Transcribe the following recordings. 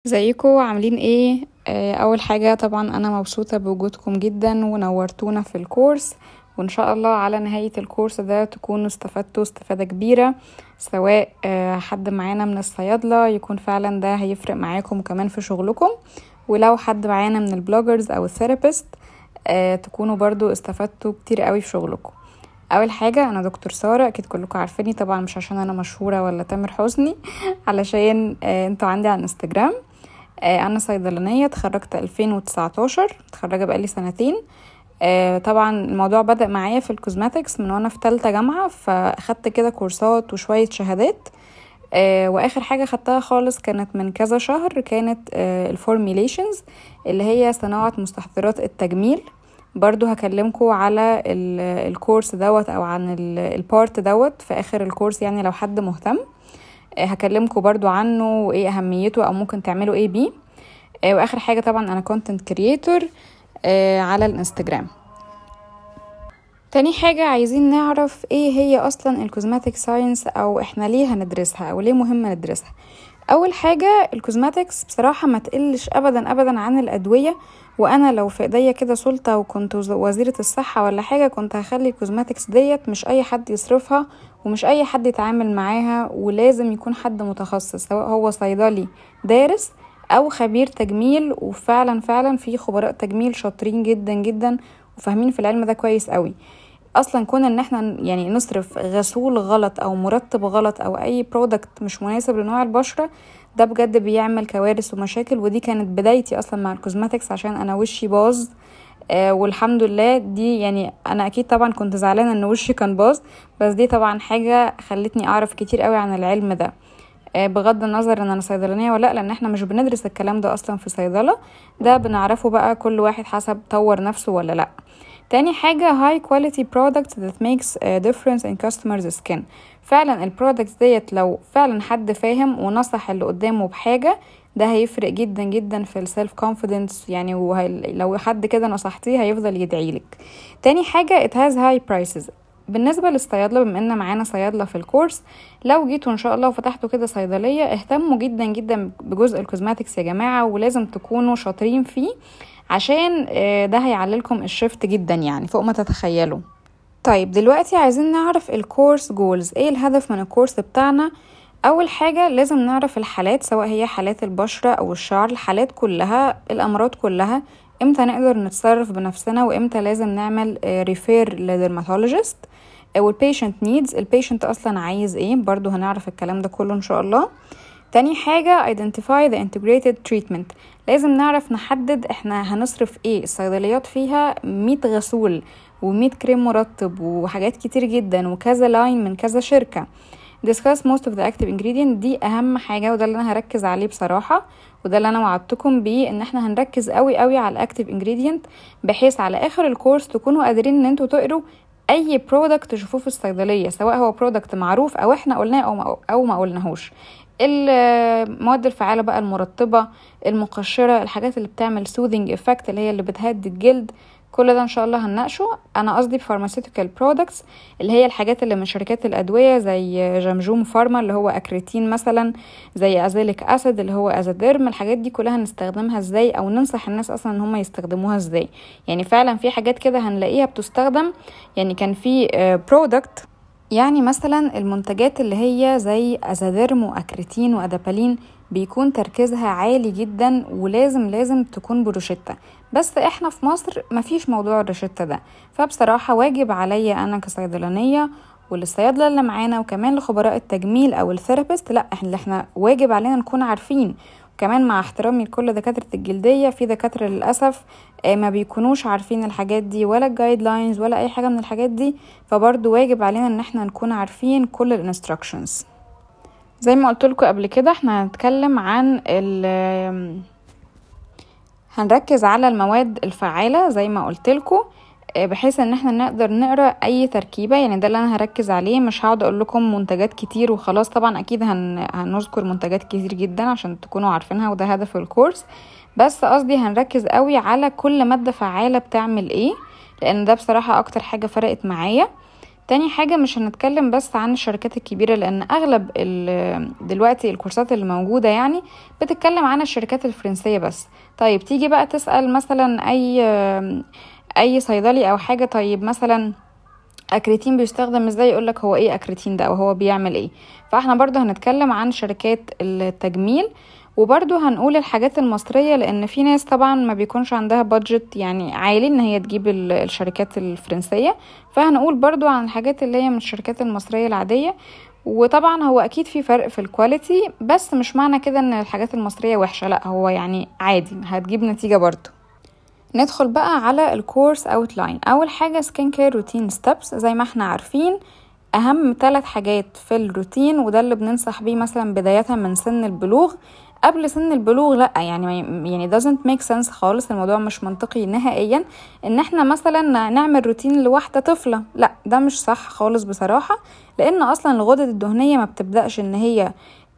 ازيكم عاملين ايه آه، اول حاجه طبعا انا مبسوطه بوجودكم جدا ونورتونا في الكورس وان شاء الله على نهايه الكورس ده تكونوا استفدتوا استفاده كبيره سواء آه، حد معانا من الصيادله يكون فعلا ده هيفرق معاكم كمان في شغلكم ولو حد معانا من البلوجرز او الثيرابيست آه، تكونوا برضو استفدتوا كتير قوي في شغلكم اول حاجه انا دكتور ساره اكيد كلكم عارفيني طبعا مش عشان انا مشهوره ولا تامر حسني علشان آه، انتوا عندي على الانستجرام آه، انا صيدلانيه اتخرجت 2019 متخرجه بقالي سنتين آه، طبعا الموضوع بدأ معايا في الكوزماتكس من وانا في تالتة جامعة فاخدت كده كورسات وشوية شهادات آه، واخر حاجة خدتها خالص كانت من كذا شهر كانت الفورميليشنز اللي هي صناعة مستحضرات التجميل برضو هكلمكم على ال- الكورس دوت او عن ال- البارت دوت في اخر الكورس يعني لو حد مهتم آه، هكلمكم برضو عنه وايه اهميته او ممكن تعملوا ايه بيه آه، واخر حاجه طبعا انا كونتنت كرييتور على الانستجرام تاني حاجة عايزين نعرف ايه هي اصلا الكوزماتيك ساينس او احنا ليه هندرسها او ليه مهم ندرسها اول حاجة الكوزماتكس بصراحة ما تقلش ابدا ابدا عن الادوية وانا لو في ايديا كده سلطة وكنت وز- وزيرة الصحة ولا حاجة كنت هخلي الكوزماتكس ديت مش اي حد يصرفها ومش اي حد يتعامل معاها ولازم يكون حد متخصص سواء هو صيدلي دارس او خبير تجميل وفعلا فعلا في خبراء تجميل شاطرين جدا جدا وفاهمين في العلم ده كويس قوي اصلا كون ان احنا يعني نصرف غسول غلط او مرطب غلط او اي برودكت مش مناسب لنوع البشره ده بجد بيعمل كوارث ومشاكل ودي كانت بدايتي اصلا مع الكوزماتكس عشان انا وشي باظ آه والحمد لله دي يعني انا اكيد طبعا كنت زعلانه ان وشي كان باظ بس دي طبعا حاجه خلتني اعرف كتير قوي عن العلم ده آه، بغض النظر ان انا صيدلانيه ولا لا لان احنا مش بندرس الكلام ده اصلا في صيدله ده بنعرفه بقى كل واحد حسب طور نفسه ولا لا تاني حاجة high quality products that makes a difference in customers skin فعلا البرودكتس ديت لو فعلا حد فاهم ونصح اللي قدامه بحاجة ده هيفرق جدا جدا في السيلف كونفيدنس يعني وهي لو حد كده نصحتيه هيفضل يدعيلك تاني حاجة it has high prices بالنسبة للصيادلة بما ان معانا صيادلة في الكورس لو جيتوا ان شاء الله وفتحتوا كده صيدلية اهتموا جدا جدا بجزء الكوزماتكس يا جماعة ولازم تكونوا شاطرين فيه عشان آه، ده هيعللكم الشفت جدا يعني فوق ما تتخيلوا طيب دلوقتي عايزين نعرف الكورس جولز ايه الهدف من الكورس بتاعنا اول حاجة لازم نعرف الحالات سواء هي حالات البشرة او الشعر الحالات كلها الامراض كلها امتى نقدر نتصرف بنفسنا وامتى لازم نعمل ريفير لدرماتولوجيست والبيشنت نيدز البيشنت اصلا عايز ايه برضو هنعرف الكلام ده كله ان شاء الله تاني حاجة identify the integrated treatment لازم نعرف نحدد احنا هنصرف ايه الصيدليات فيها 100 غسول و100 كريم مرطب وحاجات كتير جدا وكذا لاين من كذا شركة discuss most of the active ingredient دي اهم حاجة وده اللي انا هركز عليه بصراحة وده اللي انا وعدتكم بيه ان احنا هنركز قوي قوي على الاكتيف ingredient بحيث على اخر الكورس تكونوا قادرين ان انتوا تقروا اي برودكت تشوفوه في الصيدليه سواء هو برودكت معروف او احنا قلناه او ما او ما قلناهوش المواد الفعاله بقى المرطبه المقشره الحاجات اللي بتعمل سوذنج افكت اللي هي اللي بتهدي الجلد كل ده ان شاء الله هنناقشه انا قصدي بفارماسيوتيكال برودكتس اللي هي الحاجات اللي من شركات الادويه زي جمجوم فارما اللي هو اكريتين مثلا زي ازيليك اسيد اللي هو ازاديرم الحاجات دي كلها نستخدمها ازاي او ننصح الناس اصلا ان هم يستخدموها ازاي يعني فعلا في حاجات كده هنلاقيها بتستخدم يعني كان في برودكت يعني مثلا المنتجات اللي هي زي ازاديرم واكريتين وادابالين بيكون تركيزها عالي جدا ولازم لازم تكون بروشتة بس احنا في مصر مفيش موضوع الروشتة ده فبصراحة واجب عليا انا كصيدلانية وللصيادلة اللي معانا وكمان لخبراء التجميل او الثيرابيست لا احنا احنا واجب علينا نكون عارفين كمان مع احترامي لكل دكاترة الجلدية في دكاترة للأسف آه، ما بيكونوش عارفين الحاجات دي ولا الجايد لاينز ولا أي حاجة من الحاجات دي فبرضو واجب علينا ان احنا نكون عارفين كل الانستراكشنز زي ما قلت لكم قبل كده احنا هنتكلم عن ال هنركز على المواد الفعالة زي ما قلت لكم بحيث ان احنا نقدر نقرا اي تركيبه يعني ده اللي انا هركز عليه مش هقعد اقول لكم منتجات كتير وخلاص طبعا اكيد هن... هنذكر منتجات كتير جدا عشان تكونوا عارفينها وده هدف الكورس بس قصدي هنركز قوي على كل ماده فعاله بتعمل ايه لان ده بصراحه اكتر حاجه فرقت معايا تاني حاجة مش هنتكلم بس عن الشركات الكبيرة لأن أغلب دلوقتي الكورسات اللي موجودة يعني بتتكلم عن الشركات الفرنسية بس طيب تيجي بقى تسأل مثلا أي أي صيدلي أو حاجة طيب مثلا اكريتين بيستخدم ازاي يقولك هو ايه اكريتين ده او هو بيعمل ايه فاحنا برضو هنتكلم عن شركات التجميل وبرضو هنقول الحاجات المصرية لان في ناس طبعا ما بيكونش عندها بادجت يعني عالي ان هي تجيب الشركات الفرنسية فهنقول برضو عن الحاجات اللي هي من الشركات المصرية العادية وطبعا هو اكيد في فرق في الكواليتي بس مش معنى كده ان الحاجات المصرية وحشة لا هو يعني عادي هتجيب نتيجة برضو ندخل بقى على الكورس اوتلاين اول حاجه سكين كير روتين ستيبس زي ما احنا عارفين اهم ثلاث حاجات في الروتين وده اللي بننصح بيه مثلا بدايه من سن البلوغ قبل سن البلوغ لا يعني يعني doesn't make sense خالص الموضوع مش منطقي نهائيا ان احنا مثلا نعمل روتين لواحده طفله لا ده مش صح خالص بصراحه لان اصلا الغدد الدهنيه ما بتبداش ان هي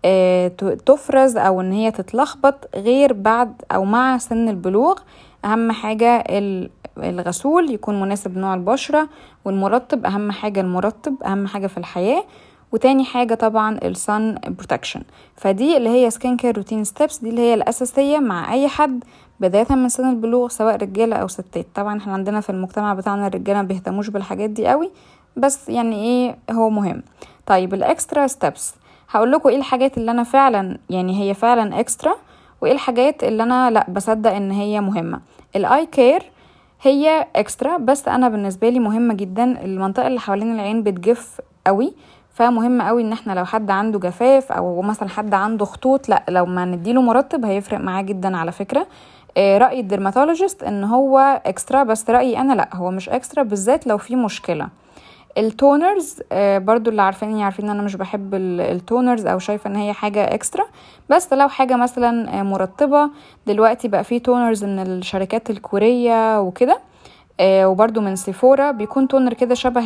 تفرز او ان هي تتلخبط غير بعد او مع سن البلوغ اهم حاجة الغسول يكون مناسب نوع البشرة والمرطب اهم حاجة المرطب اهم حاجة في الحياة وتاني حاجة طبعا السن بروتكشن فدي اللي هي سكين كير روتين ستيبس دي اللي هي الأساسية مع أي حد بداية من سن البلوغ سواء رجالة أو ستات طبعا احنا عندنا في المجتمع بتاعنا الرجالة ما بيهتموش بالحاجات دي قوي بس يعني ايه هو مهم طيب الاكسترا ستيبس هقول لكم ايه الحاجات اللي انا فعلا يعني هي فعلا اكسترا وايه الحاجات اللي انا لا بصدق ان هي مهمه الاي كير هي اكسترا بس انا بالنسبه لي مهمه جدا المنطقه اللي حوالين العين بتجف قوي فمهم قوي ان احنا لو حد عنده جفاف او مثلا حد عنده خطوط لا لو ما نديله مرطب هيفرق معاه جدا على فكره راي الدرماتولوجيست ان هو اكسترا بس رايي انا لا هو مش اكسترا بالذات لو في مشكله التونرز برضو اللي عارفيني عارفين ان انا مش بحب التونرز او شايفه ان هي حاجه اكسترا بس لو حاجه مثلا مرطبه دلوقتي بقى في تونرز من الشركات الكوريه وكده وبرده من سيفورا بيكون تونر كده شبه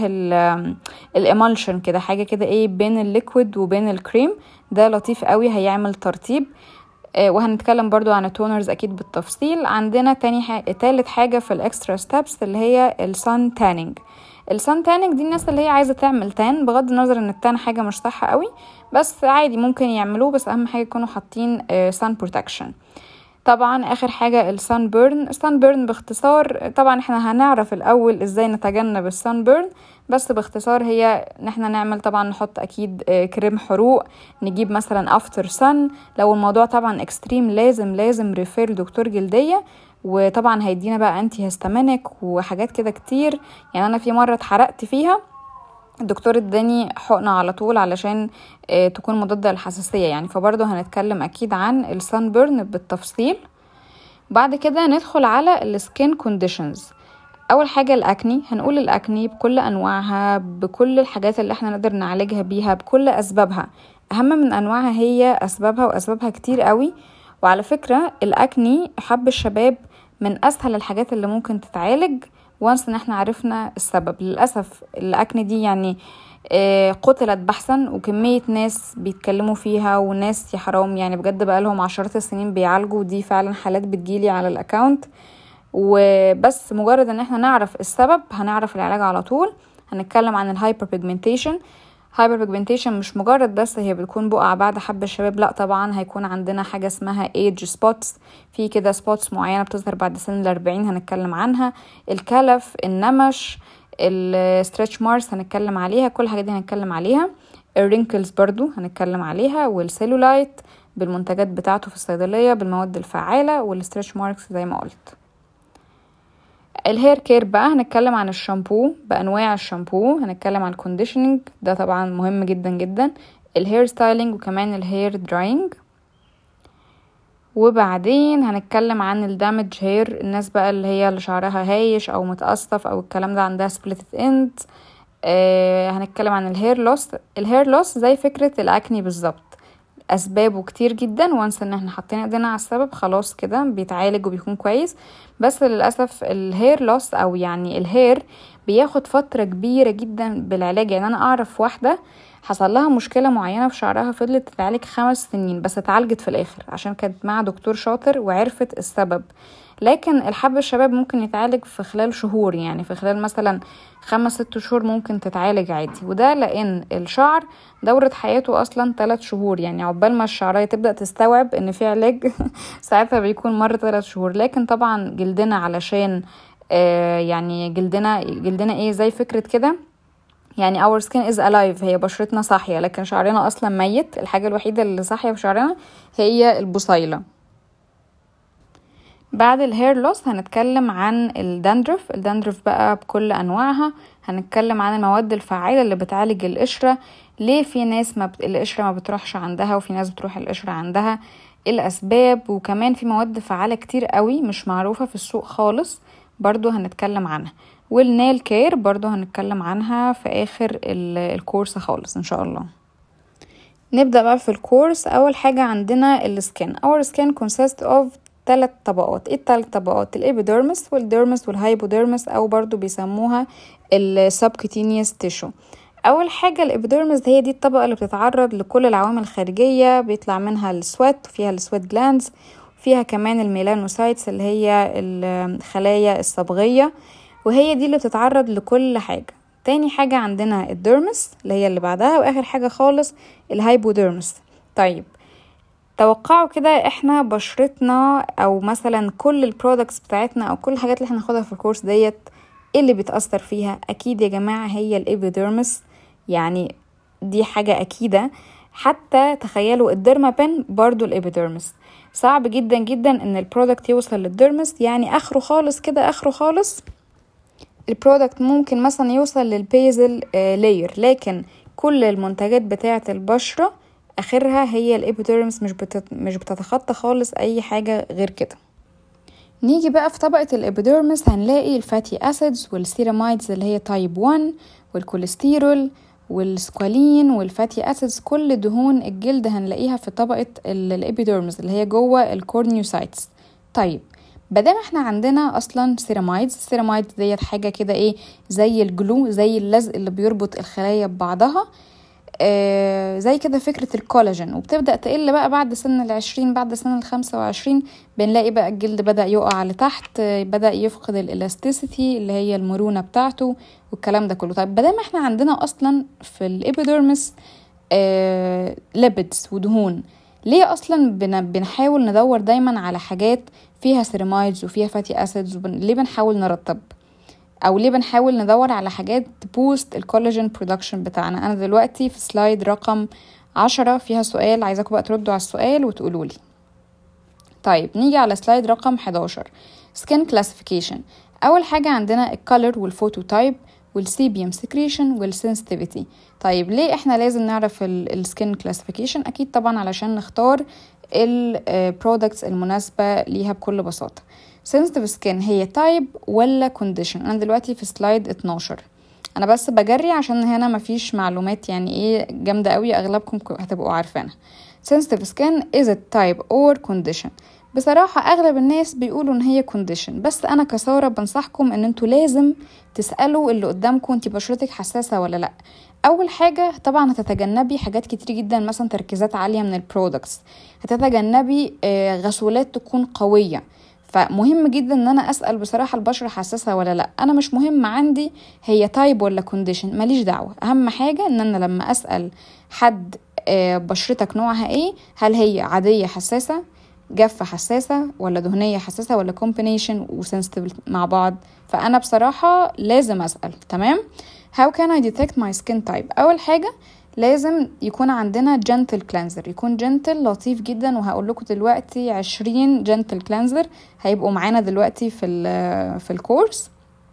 الامالشن كده حاجه كده ايه بين الليكويد وبين الكريم ده لطيف قوي هيعمل ترطيب وهنتكلم برضو عن التونرز اكيد بالتفصيل عندنا تاني حاجة تالت حاجة في الاكسترا ستابس اللي هي السان تانينج السان تانينج دي الناس اللي هي عايزه تعمل تان بغض النظر ان التان حاجه مش صح قوي بس عادي ممكن يعملوه بس اهم حاجه يكونوا حاطين سان بروتكشن طبعا اخر حاجه السان بيرن السان بيرن باختصار طبعا احنا هنعرف الاول ازاي نتجنب السان بيرن بس باختصار هي ان احنا نعمل طبعا نحط اكيد كريم حروق نجيب مثلا افتر سن لو الموضوع طبعا اكستريم لازم لازم ريفير دكتور جلديه وطبعا هيدينا بقى انتي هيستامينك وحاجات كده كتير يعني انا في مره اتحرقت فيها الدكتور اداني حقنة على طول علشان اه تكون مضادة للحساسية يعني فبرضه هنتكلم اكيد عن السان بيرن بالتفصيل بعد كده ندخل على السكين كونديشنز اول حاجه الاكني هنقول الاكني بكل انواعها بكل الحاجات اللي احنا نقدر نعالجها بيها بكل اسبابها اهم من انواعها هي اسبابها واسبابها كتير قوي وعلى فكره الاكني حب الشباب من اسهل الحاجات اللي ممكن تتعالج وانس ان احنا عرفنا السبب للاسف الاكني دي يعني قتلت بحثا وكمية ناس بيتكلموا فيها وناس يا حرام يعني بجد بقالهم عشرات السنين بيعالجوا دي فعلا حالات بتجيلي على الاكاونت وبس مجرد ان احنا نعرف السبب هنعرف العلاج على طول هنتكلم عن الهايبر بيجمنتيشن هايبر بيجمنتيشن مش مجرد بس هي بتكون بقع بعد حب الشباب لا طبعا هيكون عندنا حاجة اسمها ايج سبوتس في كده سبوتس معينة بتظهر بعد سن الأربعين هنتكلم عنها الكلف النمش الستريتش مارس هنتكلم عليها كل الحاجات دي هنتكلم عليها الرينكلز برضو هنتكلم عليها والسيلولايت بالمنتجات بتاعته في الصيدلية بالمواد الفعالة والستريتش ماركس زي ما قلت الهير كير بقى هنتكلم عن الشامبو بانواع الشامبو هنتكلم عن الكونديشننج ده طبعا مهم جدا جدا الهير ستايلينج وكمان الهير دراينج وبعدين هنتكلم عن الدامج هير الناس بقى اللي هي اللي شعرها هايش او متقصف او الكلام ده عندها سبليت اند آه هنتكلم عن الهير لوس الهير لوس زي فكرة الاكني بالظبط اسبابه كتير جدا وانس ان احنا حاطين ايدينا على السبب خلاص كده بيتعالج وبيكون كويس بس للاسف الهير لوس او يعني الهير بياخد فترة كبيرة جدا بالعلاج يعني انا اعرف واحدة حصل لها مشكلة معينة في شعرها فضلت تتعالج خمس سنين بس اتعالجت في الاخر عشان كانت مع دكتور شاطر وعرفت السبب لكن الحب الشباب ممكن يتعالج في خلال شهور يعني في خلال مثلا خمس ست شهور ممكن تتعالج عادي وده لان الشعر دورة حياته اصلا ثلاث شهور يعني عقبال ما الشعرية تبدأ تستوعب ان في علاج ساعتها بيكون مر ثلاث شهور لكن طبعا جلدنا علشان آه يعني جلدنا جلدنا ايه زي فكرة كده يعني our skin is alive هي بشرتنا صاحية لكن شعرنا أصلا ميت الحاجة الوحيدة اللي صاحية في شعرنا هي البصيلة بعد الهير لوس هنتكلم عن الدندرف الدندرف بقى بكل انواعها هنتكلم عن المواد الفعالة اللي بتعالج القشرة ليه في ناس ما بت... القشرة ما بتروحش عندها وفي ناس بتروح القشرة عندها الاسباب وكمان في مواد فعالة كتير قوي مش معروفة في السوق خالص برضو هنتكلم عنها والنيل كير برضو هنتكلم عنها في اخر الكورس خالص ان شاء الله نبدأ بقى في الكورس أول حاجة عندنا السكين our skin consists of ثلاث طبقات ايه الثلاث طبقات الابيديرمس والديرمس والهايبوديرمس او برضو بيسموها السبكتينيوس تيشو اول حاجه الابيديرمس هي دي الطبقه اللي بتتعرض لكل العوامل الخارجيه بيطلع منها السويت وفيها السويت جلاندز فيها كمان الميلانوسايتس اللي هي الخلايا الصبغيه وهي دي اللي بتتعرض لكل حاجه تاني حاجة عندنا الديرمس اللي هي اللي بعدها واخر حاجة خالص الهايبوديرمس طيب توقعوا كده احنا بشرتنا او مثلا كل البرودكتس بتاعتنا او كل الحاجات اللي احنا ناخدها في الكورس ديت ايه اللي بيتأثر فيها اكيد يا جماعة هي الابيديرمس يعني دي حاجة اكيدة حتى تخيلوا الديرما بن برضو الابيديرمس صعب جدا جدا ان البرودكت يوصل للديرمس يعني اخره خالص كده اخره خالص البرودكت ممكن مثلا يوصل للبيزل لاير لكن كل المنتجات بتاعة البشرة اخرها هي الابيديرمس مش بتت... مش بتتخطى خالص اي حاجه غير كده نيجي بقى في طبقة الابيديرمس هنلاقي الفاتي اسيدز والسيرامايدز اللي هي تايب 1 والكوليسترول والسكوالين والفاتي اسيدز كل دهون الجلد هنلاقيها في طبقة الابيديرمس اللي هي جوه الكورنيوسايتس طيب بدل احنا عندنا اصلا سيرامايدز السيرامايدز ديت حاجة كده ايه زي الجلو زي اللزق اللي بيربط الخلايا ببعضها آه زي كده فكرة الكولاجين وبتبدأ تقل بقى بعد سن العشرين بعد سن الخمسة وعشرين بنلاقي بقى الجلد بدأ يقع لتحت آه بدأ يفقد الالاستيسيتي اللي هي المرونة بتاعته والكلام ده كله طيب بدل ما احنا عندنا اصلا في الابيديرمس آه ليبيدز ودهون ليه اصلا بنحاول ندور دايما على حاجات فيها سيرامايدز وفيها فاتي اسيدز وبن... ليه بنحاول نرطب او ليه بنحاول ندور على حاجات تبوست الكولاجين برودكشن بتاعنا انا دلوقتي في سلايد رقم عشرة فيها سؤال عايزاكم بقى تردوا على السؤال وتقولوا لي طيب نيجي على سلايد رقم 11 سكين كلاسيفيكيشن اول حاجه عندنا الكالر والفوتو تايب والسيبيوم سكريشن والسنسيتيفيتي طيب ليه احنا لازم نعرف السكين كلاسيفيكيشن اكيد طبعا علشان نختار البرودكتس المناسبه ليها بكل بساطه sensitive skin هي تايب ولا condition انا دلوقتي في سلايد 12 انا بس بجري عشان هنا مفيش معلومات يعني ايه جامده قوي اغلبكم هتبقوا عارفينها sensitive skin is it type or condition بصراحة أغلب الناس بيقولوا إن هي condition بس أنا كسارة بنصحكم إن انتوا لازم تسألوا اللي قدامكم انتي بشرتك حساسة ولا لأ أول حاجة طبعا هتتجنبي حاجات كتير جدا مثلا تركيزات عالية من البرودكتس هتتجنبي غسولات تكون قوية فمهم جدا ان انا اسال بصراحه البشره حساسه ولا لا انا مش مهم عندي هي تايب ولا كونديشن ماليش دعوه اهم حاجه ان انا لما اسال حد بشرتك نوعها ايه هل هي عاديه حساسه جافه حساسه ولا دهنيه حساسه ولا كومبينيشن وسنسيتيف مع بعض فانا بصراحه لازم اسال تمام how can I detect my skin type اول حاجه لازم يكون عندنا جنتل كلانزر يكون جنتل لطيف جدا وهقول لكم دلوقتي عشرين جنتل كلانزر هيبقوا معانا دلوقتي في في الكورس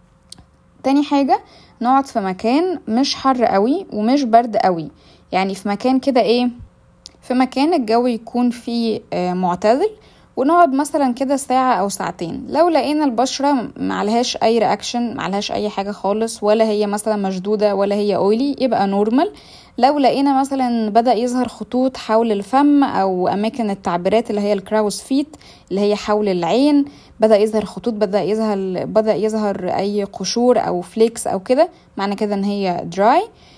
تاني حاجة نقعد في مكان مش حر قوي ومش برد قوي يعني في مكان كده ايه في مكان الجو يكون فيه معتدل ونقعد مثلا كده ساعة أو ساعتين لو لقينا البشرة معلهاش أي رياكشن معلهاش أي حاجة خالص ولا هي مثلا مشدودة ولا هي أويلي يبقى نورمال لو لقينا مثلا بدا يظهر خطوط حول الفم او اماكن التعبيرات اللي هي الكراوس فيت اللي هي حول العين بدا يظهر خطوط بدا يظهر بدا يظهر اي قشور او فليكس او كده معنى كده ان هي دراي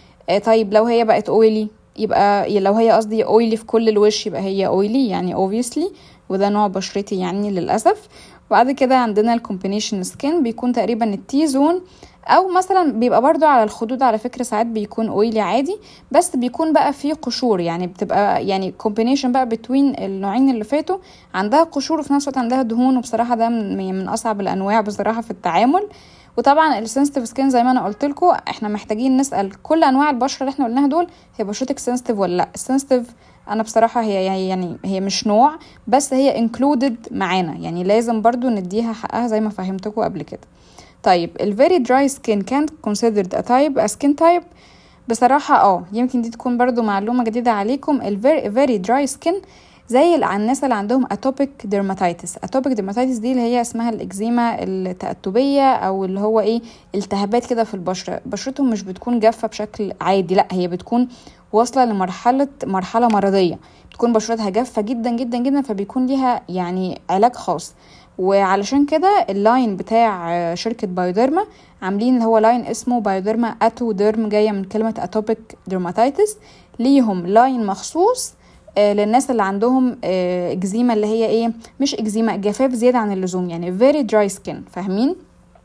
طيب لو هي بقت اويلي يبقى لو هي قصدي اويلي في كل الوش يبقى هي اويلي يعني obviously وده نوع بشرتي يعني للاسف وبعد كده عندنا الكومبينيشن سكين بيكون تقريبا التي زون او مثلا بيبقى برضو على الخدود على فكرة ساعات بيكون اويلي عادي بس بيكون بقى فيه قشور يعني بتبقى يعني كومبينيشن بقى بتوين النوعين اللي فاتوا عندها قشور وفي نفس الوقت عندها دهون وبصراحة ده من, من اصعب الانواع بصراحة في التعامل وطبعا السنسيتيف سكين زي ما انا قلت لكم احنا محتاجين نسال كل انواع البشره اللي احنا قلناها دول هي بشرتك سنسيتيف ولا لا السنسيتيف انا بصراحه هي يعني هي مش نوع بس هي انكلودد معانا يعني لازم برضو نديها حقها زي ما فهمتكم قبل كده طيب ال very dry skin can't considered a type a skin type بصراحة اه يمكن دي تكون برضو معلومة جديدة عليكم ال very, very dry skin زي الناس اللي عندهم اتوبيك ديرماتيتس اتوبيك ديرماتيتس دي اللي هي اسمها الاكزيما التأتبية او اللي هو ايه التهابات كده في البشرة بشرتهم مش بتكون جافة بشكل عادي لا هي بتكون واصلة لمرحلة مرحلة مرضية بتكون بشرتها جافة جدا جدا جدا فبيكون ليها يعني علاج خاص وعلشان كده اللاين بتاع شركة بايوديرما عاملين اللي هو لاين اسمه بايوديرما اتو ديرم جاية من كلمة اتوبيك ديرماتيتس ليهم لاين مخصوص للناس اللي عندهم اكزيما اللي هي ايه مش اكزيما جفاف زياده عن اللزوم يعني very dry skin فاهمين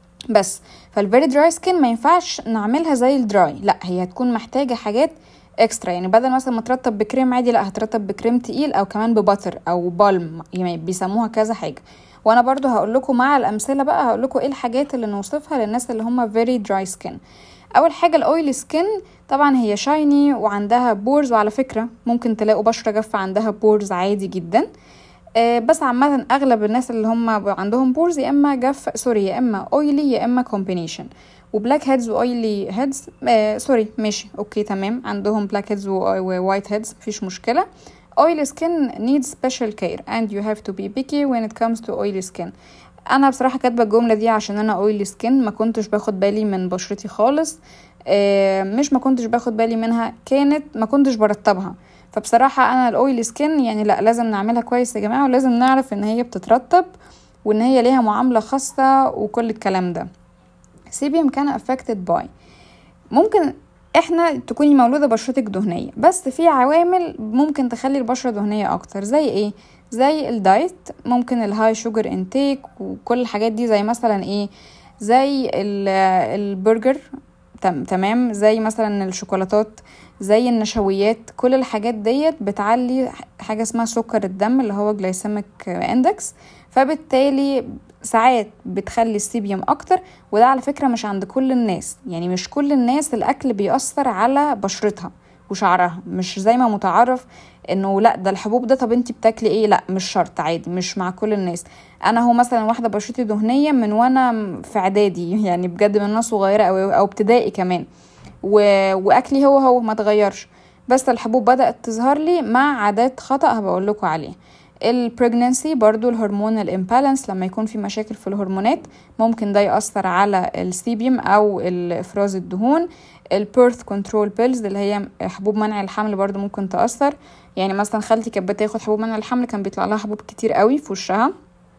بس فالفيري دراي سكين ما ينفعش نعملها زي الدراي لا هي هتكون محتاجه حاجات اكسترا يعني بدل مثلا ما ترطب بكريم عادي لا هترطب بكريم تقيل او كمان بباتر او بالم يعني بيسموها كذا حاجه وانا برضو هقول لكم مع الامثله بقى هقول لكم ايه الحاجات اللي نوصفها للناس اللي هم very dry skin اول حاجه الاويلي سكين طبعا هي شايني وعندها بورز وعلى فكره ممكن تلاقوا بشره جافه عندها بورز عادي جدا آه بس عامه اغلب الناس اللي هم عندهم بورز يا اما جاف سوري يا اما اويلي يا اما كومبينيشن وبلاك هيدز واويلي هيدز آه سوري ماشي اوكي تمام عندهم بلاك هيدز ووايت هيدز مفيش مشكله oily skin needs special care and you have to be picky when it comes to oily skin انا بصراحه كاتبه الجمله دي عشان انا اويلي سكين ما كنتش باخد بالي من بشرتي خالص آه مش ما كنتش باخد بالي منها كانت ما كنتش برطبها فبصراحه انا الاويلي سكين يعني لا لازم نعملها كويس يا جماعه ولازم نعرف ان هي بتترطب وان هي ليها معامله خاصه وكل الكلام ده سيبيوم كان affected by ممكن احنا تكوني مولوده بشرتك دهنيه بس في عوامل ممكن تخلي البشره دهنيه اكتر زي ايه زي الدايت ممكن الهاي شوجر انتيك وكل الحاجات دي زي مثلا ايه زي البرجر تمام زي مثلا الشوكولاتات زي النشويات كل الحاجات ديت بتعلي حاجه اسمها سكر الدم اللي هو جلايسيميك اندكس فبالتالي ساعات بتخلي السيبيوم اكتر وده على فكره مش عند كل الناس يعني مش كل الناس الاكل بيأثر على بشرتها وشعرها مش زي ما متعارف انه لا ده الحبوب ده طب انت بتاكلي ايه لا مش شرط عادي مش مع كل الناس انا هو مثلا واحده بشرتي دهنيه من وانا في اعدادي يعني بجد من وانا صغيره او او ابتدائي كمان و... واكلي هو هو ما اتغيرش بس الحبوب بدات تظهر لي مع عادات خطا هبقول لكم عليه البريجننسي برضو الهرمون الامبالانس لما يكون في مشاكل في الهرمونات ممكن ده يأثر على السيبيوم او افراز الدهون البيرث كنترول بيلز اللي هي حبوب منع الحمل برضو ممكن تأثر يعني مثلا خالتي كانت بتاخد حبوب منع الحمل كان بيطلع لها حبوب كتير قوي في وشها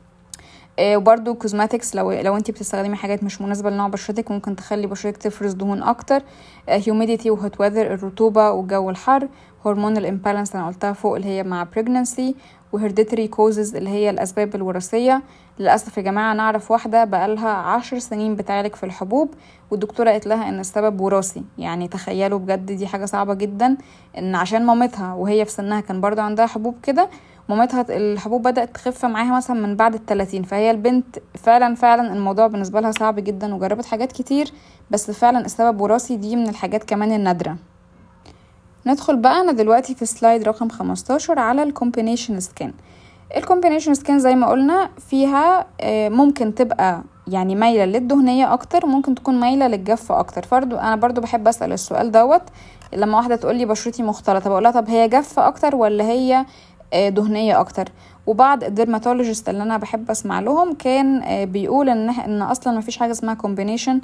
آه وبرده كوزماتكس لو لو انت بتستخدمي حاجات مش مناسبه لنوع بشرتك ممكن تخلي بشرتك تفرز دهون اكتر هيوميديتي وهوت ويذر الرطوبه والجو الحر هرمون الامبالانس انا قلتها فوق اللي هي مع pregnancy وهيرديتري كوزز اللي هي الاسباب الوراثيه للاسف يا جماعه نعرف واحده بقالها عشر سنين بتعالج في الحبوب والدكتوره قالت لها ان السبب وراثي يعني تخيلوا بجد دي حاجه صعبه جدا ان عشان مامتها وهي في سنها كان برضو عندها حبوب كده مامتها الحبوب بدات تخف معاها مثلا من بعد التلاتين فهي البنت فعلا فعلا الموضوع بالنسبه لها صعب جدا وجربت حاجات كتير بس فعلا السبب وراثي دي من الحاجات كمان النادره ندخل بقى انا دلوقتي في سلايد رقم 15 على الكومبينيشن سكين الكومبينيشن سكين زي ما قلنا فيها ممكن تبقى يعني مايله للدهنيه اكتر ممكن تكون مايله للجافه اكتر فرضو انا برضو بحب اسال السؤال دوت لما واحده تقول لي بشرتي مختلطه بقول لها طب هي جافه اكتر ولا هي دهنيه اكتر وبعض الديرماتولوجيست اللي انا بحب اسمع لهم كان بيقول ان ان اصلا ما فيش حاجه اسمها كومبينيشن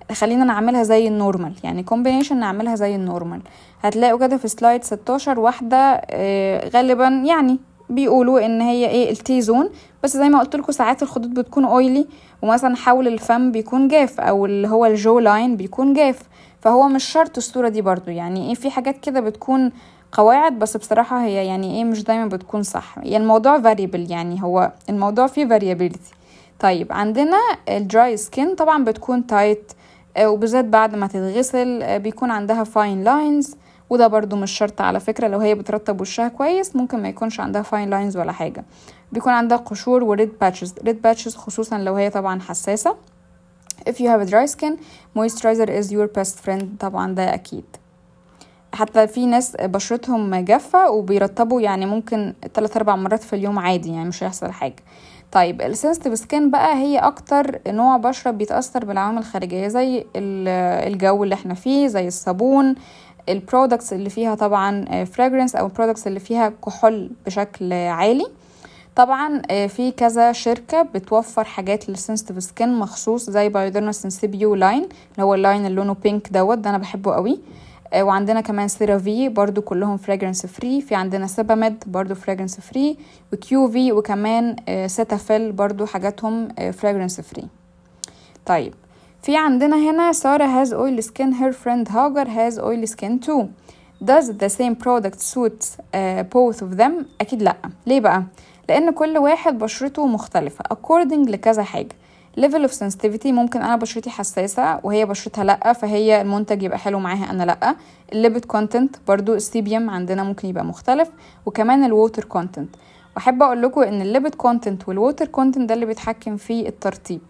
خلينا نعملها زي النورمال يعني كومبينيشن نعملها زي النورمال هتلاقوا كده في سلايد 16 واحدة آه، غالبا يعني بيقولوا ان هي ايه التي زون بس زي ما قلت لكم ساعات الخدود بتكون اويلي ومثلا حول الفم بيكون جاف او اللي هو الجو لاين بيكون جاف فهو مش شرط الصورة دي برضو يعني ايه في حاجات كده بتكون قواعد بس بصراحة هي يعني ايه مش دايما بتكون صح يعني الموضوع variable يعني هو الموضوع فيه variability طيب عندنا الدراي سكين طبعا بتكون تايت وبالذات بعد ما تتغسل آه، بيكون عندها فاين لاينز وده برضو مش شرط على فكرة لو هي بترطب وشها كويس ممكن ما يكونش عندها فاين لاينز ولا حاجة بيكون عندها قشور وريد باتشز ريد باتشز خصوصا لو هي طبعا حساسة if you have a dry skin moisturizer is your best friend طبعا ده أكيد حتى في ناس بشرتهم جافة وبيرطبوا يعني ممكن تلات أربع مرات في اليوم عادي يعني مش هيحصل حاجة طيب السنسيتيف سكين بقى هي اكتر نوع بشرة بيتأثر بالعوامل الخارجية زي الجو اللي احنا فيه زي الصابون البرودكتس اللي فيها طبعا فراجرنس او البرودكتس اللي فيها كحول بشكل عالي طبعا في كذا شركة بتوفر حاجات للسنسيتيف سكين مخصوص زي بايودرما سنسيبيو لاين اللي هو اللاين اللي لونه بينك دوت ده انا بحبه قوي آه، وعندنا كمان سيرافي برضو كلهم فراجرنس فري في عندنا سيباميد برضو فراجرنس فري وكيو في وكمان سيتافيل برضو حاجاتهم فراجرنس فري طيب في عندنا هنا سارة has oily skin her friend Hagar has oily skin too does the same product suit uh, both of them أكيد لأ ليه بقى لأن كل واحد بشرته مختلفة according لكذا حاجة level of sensitivity ممكن انا بشرتي حساسه وهي بشرتها لا فهي المنتج يبقى حلو معاها انا لا الليبت كونتنت برضو السيبيوم عندنا ممكن يبقى مختلف وكمان الووتر كونتنت واحب اقول لكم ان الليبت كونتنت والووتر كونتنت ده اللي بيتحكم في الترطيب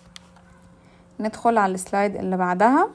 ندخل على السلايد اللي بعدها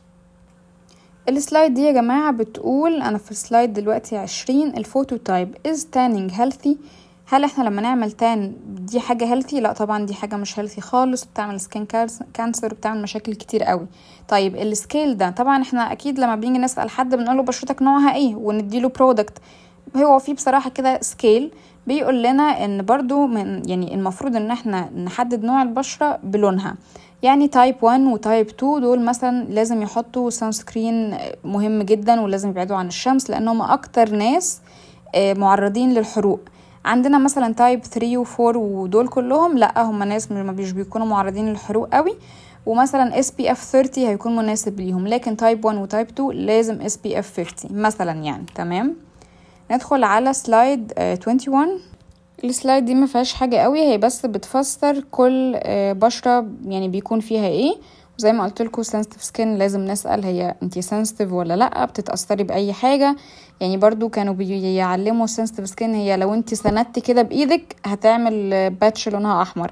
السلايد دي يا جماعة بتقول أنا في السلايد دلوقتي عشرين الفوتو تايب is tanning healthy هل احنا لما نعمل تان دي حاجة هيلثي لا طبعا دي حاجة مش هيلثي خالص بتعمل سكين كانسر وبتعمل مشاكل كتير قوي طيب السكيل ده طبعا احنا اكيد لما بنيجي نسأل حد بنقوله بشرتك نوعها ايه ونديله برودكت هو في بصراحة كده سكيل بيقول لنا ان برضو من يعني المفروض ان احنا نحدد نوع البشرة بلونها يعني تايب 1 وتايب 2 دول مثلا لازم يحطوا سان سكرين مهم جدا ولازم يبعدوا عن الشمس لانهم اكتر ناس آه، معرضين للحروق عندنا مثلا تايب 3 و 4 ودول كلهم لا هم ناس ما مش بيكونوا معرضين للحروق قوي ومثلا اس بي اف 30 هيكون مناسب ليهم لكن تايب 1 وتايب 2 لازم اس بي اف 50 مثلا يعني تمام ندخل على سلايد 21 السلايد دي ما فيهاش حاجه قوي هي بس بتفسر كل آه، بشره يعني بيكون فيها ايه زي ما قلت لكم sensitive سكين لازم نسأل هي انتي sensitive ولا لا بتتأثري بأي حاجة يعني برضو كانوا بيعلموا sensitive سكين هي لو انتي سندتي كده بإيدك هتعمل باتش لونها أحمر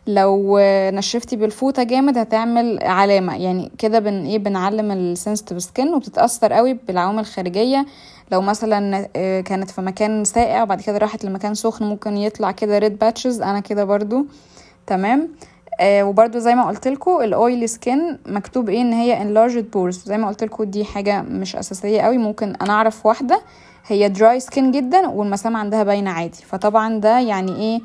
لو نشفتي بالفوطه جامد هتعمل علامه يعني كده بن ايه بنعلم السنسيتيف سكين وبتتاثر قوي بالعوامل الخارجيه لو مثلا آه، كانت في مكان ساقع وبعد كده راحت لمكان سخن ممكن يطلع كده ريد باتشز انا كده برضو تمام آه وبرده زي ما قلت لكم الاويلي سكين مكتوب ايه ان هي enlarged pores زي ما قلت لكم دي حاجه مش اساسيه قوي ممكن انا اعرف واحده هي دراي سكين جدا والمسام عندها باينه عادي فطبعا ده يعني ايه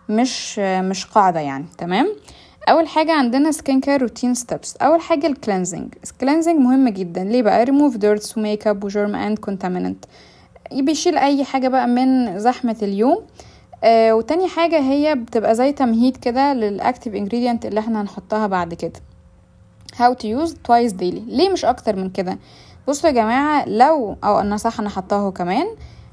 مش مش قاعده يعني تمام اول حاجه عندنا سكين كير روتين ستيبس اول حاجه الكلينزنج الكلينزنج مهم جدا ليه بقى ريموف ديرتس وميك اب وجيرم اند كونتاميننت بيشيل اي حاجه بقى من زحمه اليوم آه وتاني حاجة هي بتبقى زي تمهيد كده للأكتيف ingredient اللي احنا هنحطها بعد كده how to use twice daily ليه مش أكتر من كده بصوا يا جماعة لو أو أنا صح أنا حطاه كمان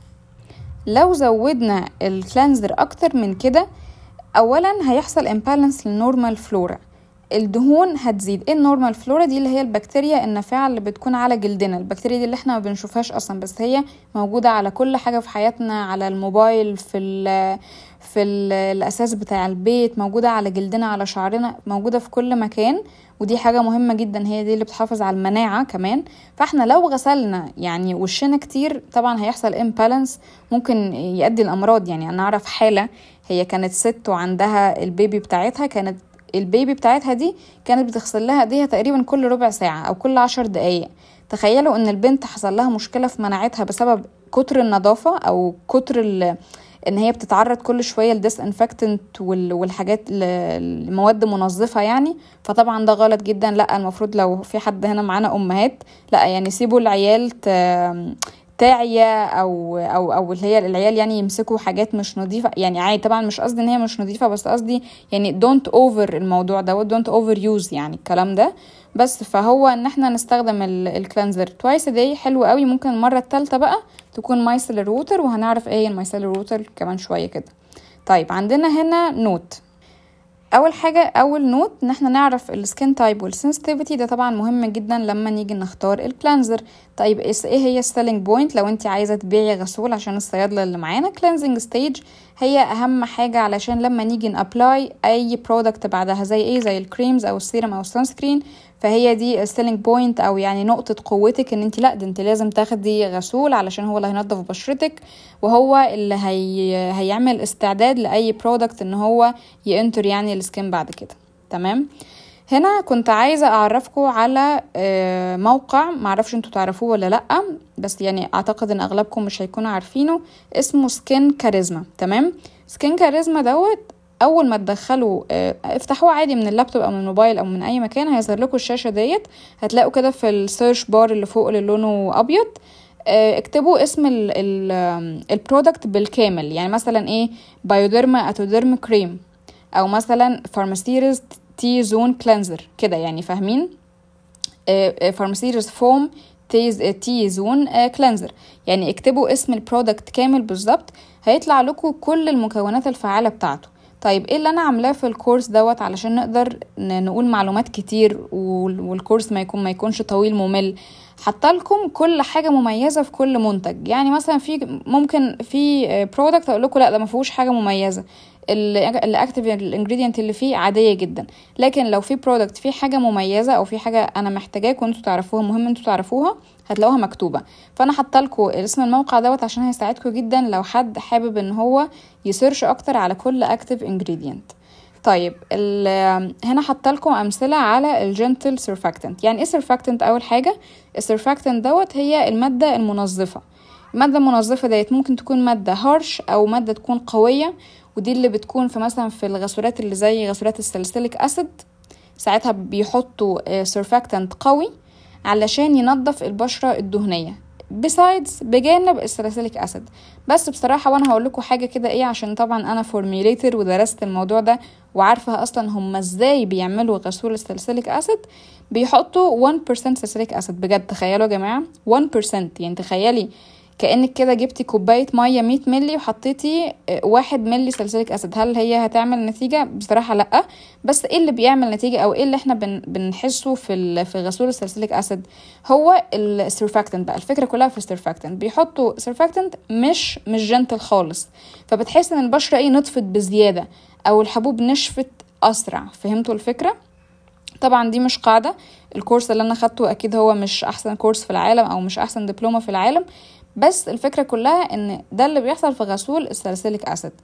لو زودنا الكلانزر أكتر من كده أولا هيحصل imbalance للنورمال فلورا الدهون هتزيد ايه النورمال فلورا دي اللي هي البكتيريا النافعه اللي بتكون على جلدنا البكتيريا دي اللي احنا ما بنشوفهاش اصلا بس هي موجوده على كل حاجه في حياتنا على الموبايل في ال في ال الاساس بتاع البيت موجوده على جلدنا على شعرنا موجوده في كل مكان ودي حاجه مهمه جدا هي دي اللي بتحافظ على المناعه كمان فاحنا لو غسلنا يعني وشنا كتير طبعا هيحصل امبالانس ممكن يؤدي الامراض يعني انا اعرف حاله هي كانت ست وعندها البيبي بتاعتها كانت البيبي بتاعتها دي كانت بتغسل لها ايديها تقريبا كل ربع ساعة او كل عشر دقايق تخيلوا ان البنت حصل لها مشكلة في مناعتها بسبب كتر النظافة او كتر ان هي بتتعرض كل شويه لديس انفكتنت والحاجات المواد منظفه يعني فطبعا ده غلط جدا لا المفروض لو في حد هنا معانا امهات لا يعني سيبوا العيال تعيا او او او اللي هي العيال يعني يمسكوا حاجات مش نظيفه يعني عادي طبعا مش قصدي ان هي مش نظيفه بس قصدي يعني دونت اوفر الموضوع ده دونت اوفر يوز يعني الكلام ده بس فهو ان احنا نستخدم الكلانزر توايس داي حلو قوي ممكن المره الثالثه بقى تكون مايسلر ووتر وهنعرف ايه المايسلر ووتر كمان شويه كده طيب عندنا هنا نوت اول حاجه اول نوت ان احنا نعرف السكين تايب والسنسيتيفيتي ده طبعا مهم جدا لما نيجي نختار الكلانزر طيب ايه هي السيلينج بوينت لو انت عايزه تبيعي غسول عشان الصيادله اللي معانا كلينزنج ستيج هي اهم حاجه علشان لما نيجي نابلاي اي برودكت بعدها زي ايه زي الكريمز او السيرم او السان سكرين فهي دي السيلينج بوينت او يعني نقطه قوتك ان انت لا ده انت لازم تاخدي غسول علشان هو اللي هينظف بشرتك وهو اللي هي هيعمل استعداد لاي برودكت ان هو ينتر يعني السكين بعد كده تمام هنا كنت عايزة أعرفكم على موقع معرفش انتوا تعرفوه ولا لأ بس يعني أعتقد إن أغلبكم مش هيكونوا عارفينه اسمه سكين كاريزما تمام سكين كاريزما دوت اول ما تدخلوا افتحوه عادي من اللابتوب او من الموبايل او من اي مكان هيظهر لكم الشاشه ديت هتلاقوا كده في السيرش بار اللي فوق اللي لونه ابيض اكتبوا اسم البرودكت بالكامل يعني مثلا ايه بايوديرما اتوديرم كريم او مثلا فارماسيرز تي زون كلينزر كده يعني فاهمين فارماسيرز فوم تي زون كلينزر يعني اكتبوا اسم البرودكت كامل بالظبط هيطلع لكم كل المكونات الفعاله بتاعته طيب ايه اللي انا عاملاه في الكورس دوت علشان نقدر نقول معلومات كتير والكورس ما يكون ما يكونش طويل ممل حاطه كل حاجه مميزه في كل منتج يعني مثلا في ممكن في برودكت اقول لكم لا ده ما فيهوش حاجه مميزه الاكتيف الانجريدينت اللي فيه عاديه جدا لكن لو في برودكت فيه حاجه مميزه او في حاجه انا محتاجاكم انتوا تعرفوها مهم انتوا تعرفوها هتلاقوها مكتوبه فانا حاطه لكم اسم الموقع دوت عشان هيساعدكم جدا لو حد حابب ان هو يسيرش اكتر على كل اكتيف انجريدينت طيب هنا حاطه لكم امثله على الجنتل سيرفاكتنت يعني ايه سيرفاكتنت اول حاجه السيرفاكتنت دوت هي الماده المنظفه الماده المنظفه ديت ممكن تكون ماده هارش او ماده تكون قويه ودي اللي بتكون في مثلا في الغسولات اللي زي غسولات السلسليك اسيد ساعتها بيحطوا سيرفاكتنت قوي علشان ينظف البشرة الدهنية بسايدز بجانب السلاسليك اسيد بس بصراحه وانا هقول لكم حاجه كده ايه عشان طبعا انا فورميليتر ودرست الموضوع ده وعارفه اصلا هم ازاي بيعملوا غسول السلسليك اسيد بيحطوا 1% سلسليك اسيد بجد تخيلوا يا جماعه 1% يعني تخيلي كانك كده جبتي كوبايه ميه 100 ملي وحطيتي واحد ملي سلسليك اسيد هل هي هتعمل نتيجه بصراحه لا بس ايه اللي بيعمل نتيجه او ايه اللي احنا بن بنحسه في في غسول السلسليك اسيد هو السيرفاكتنت بقى الفكره كلها في السيرفاكتنت بيحطوا سيرفاكتنت مش مش جنتل خالص فبتحس ان البشره ايه نطفت بزياده او الحبوب نشفت اسرع فهمتوا الفكره طبعا دي مش قاعده الكورس اللي انا خدته اكيد هو مش احسن كورس في العالم او مش احسن دبلومه في العالم بس الفكرة كلها ان ده اللي بيحصل في غسول السلسليك اسيد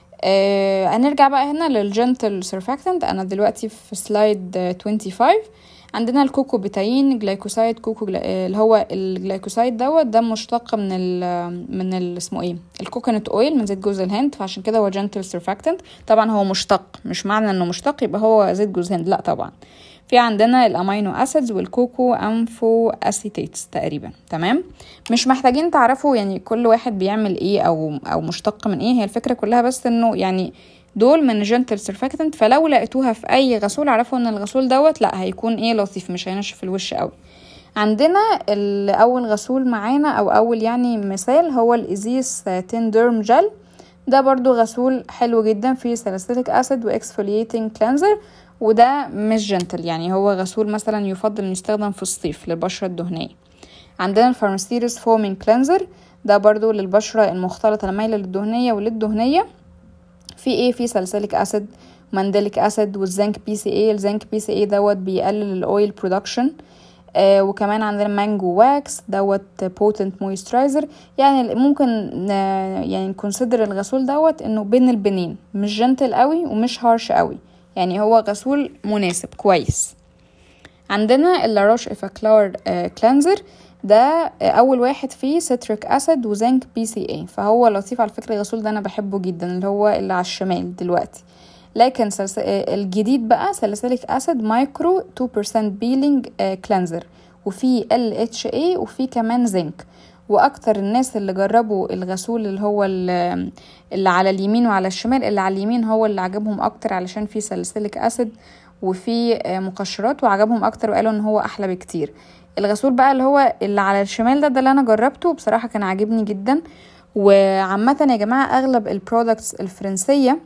آه هنرجع بقى هنا للجنتل سيرفاكتنت انا دلوقتي في سلايد 25 عندنا الكوكو بتاين جلايكوسايد كوكو جلا... اللي هو الجلايكوسايد دوت ده مشتق من ال من ال اسمه ايه الكوكونات اويل من زيت جوز الهند فعشان كده هو جنتل سيرفاكتنت طبعا هو مشتق مش معنى انه مشتق يبقى هو زيت جوز هند لا طبعا في عندنا الامينو اسيدز والكوكو انفو اسيتيتس تقريبا تمام مش محتاجين تعرفوا يعني كل واحد بيعمل ايه او او مشتق من ايه هي الفكره كلها بس انه يعني دول من جنتل سيرفاكتنت فلو لقيتوها في اي غسول عرفوا ان الغسول دوت لا هيكون ايه لطيف مش هينشف الوش قوي عندنا اول غسول معانا او اول يعني مثال هو الازيس تندرم جل ده برضو غسول حلو جدا فيه ساليسيليك اسيد واكسفولييتنج كلينزر وده مش جنتل يعني هو غسول مثلا يفضل انه يستخدم في الصيف للبشرة الدهنية عندنا الفارماسيريس فومينج كلينزر ده برضو للبشرة المختلطة المايلة للدهنية وللدهنية في ايه في ساليسيليك اسيد مانديليك اسيد والزنك بي سي اي الزنك بي سي اي دوت بيقلل الاويل برودكشن آه وكمان عندنا مانجو واكس دوت بوتنت مويسترايزر يعني ممكن آه يعني نكونسيدر الغسول دوت انه بين البنين مش جنتل قوي ومش هارش قوي يعني هو غسول مناسب كويس عندنا اللاروش افاكلار آه كلانزر ده اول واحد فيه سيتريك اسيد وزنك بي سي اي فهو لطيف على فكره الغسول ده انا بحبه جدا اللي هو اللي على الشمال دلوقتي لكن سلس... الجديد بقى ساليسيليك اسيد مايكرو 2% بيلينج كلينزر وفي ال اتش اي وفي كمان زنك واكتر الناس اللي جربوا الغسول اللي هو اللي على اليمين وعلى الشمال اللي على اليمين هو اللي عجبهم اكتر علشان فيه ساليسيليك اسيد وفي مقشرات وعجبهم اكتر وقالوا ان هو احلى بكتير الغسول بقى اللي هو اللي على الشمال ده ده اللي انا جربته بصراحه كان عاجبني جدا وعامه يا جماعه اغلب البرودكتس الفرنسيه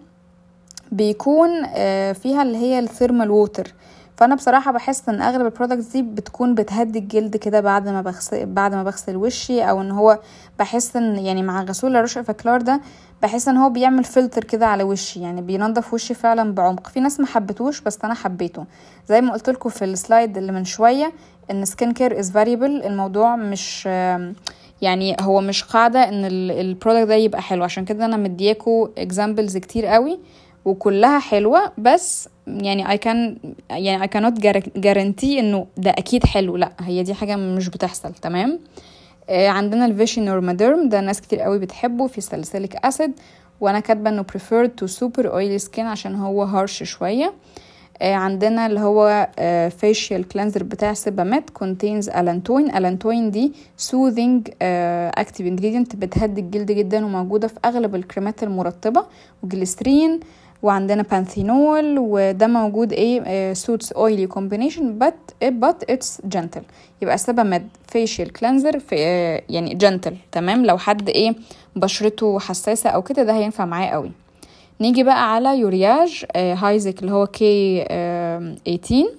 بيكون فيها اللي هي الثيرمال ووتر فانا بصراحه بحس ان اغلب البرودكتس دي بتكون بتهدي الجلد كده بعد ما بغسل بعد ما بغسل وشي او ان هو بحس ان يعني مع غسول لاروش افكلار ده بحس ان هو بيعمل فلتر كده على وشي يعني بينظف وشي فعلا بعمق في ناس ما حبتوش بس انا حبيته زي ما قلت لكم في السلايد اللي من شويه ان سكين كير از فاريبل الموضوع مش يعني هو مش قاعده ان البرودكت ده يبقى حلو عشان كده انا مدياكو اكزامبلز كتير قوي وكلها حلوة بس يعني I can يعني I cannot guarantee انه ده اكيد حلو لا هي دي حاجة مش بتحصل تمام آه عندنا الفيشي نورماديرم ده ناس كتير قوي بتحبه في ساليسيليك اسيد وانا كاتبه انه preferred to super oily skin عشان هو هارش شويه آه عندنا اللي هو آه facial cleanser بتاع سيباميت contains allantoin allantoin دي soothing آه active ingredient بتهدي الجلد جدا وموجودة في أغلب الكريمات المرطبة وجليسترين وعندنا بانثينول وده موجود ايه سوتس اويلي كومبينيشن but but اتس جنتل يبقى سيباميد فيشيال كلينزر في آه يعني جنتل تمام لو حد ايه بشرته حساسه او كده ده هينفع معاه قوي نيجي بقى على يورياج آه هايزك اللي هو كي آه 18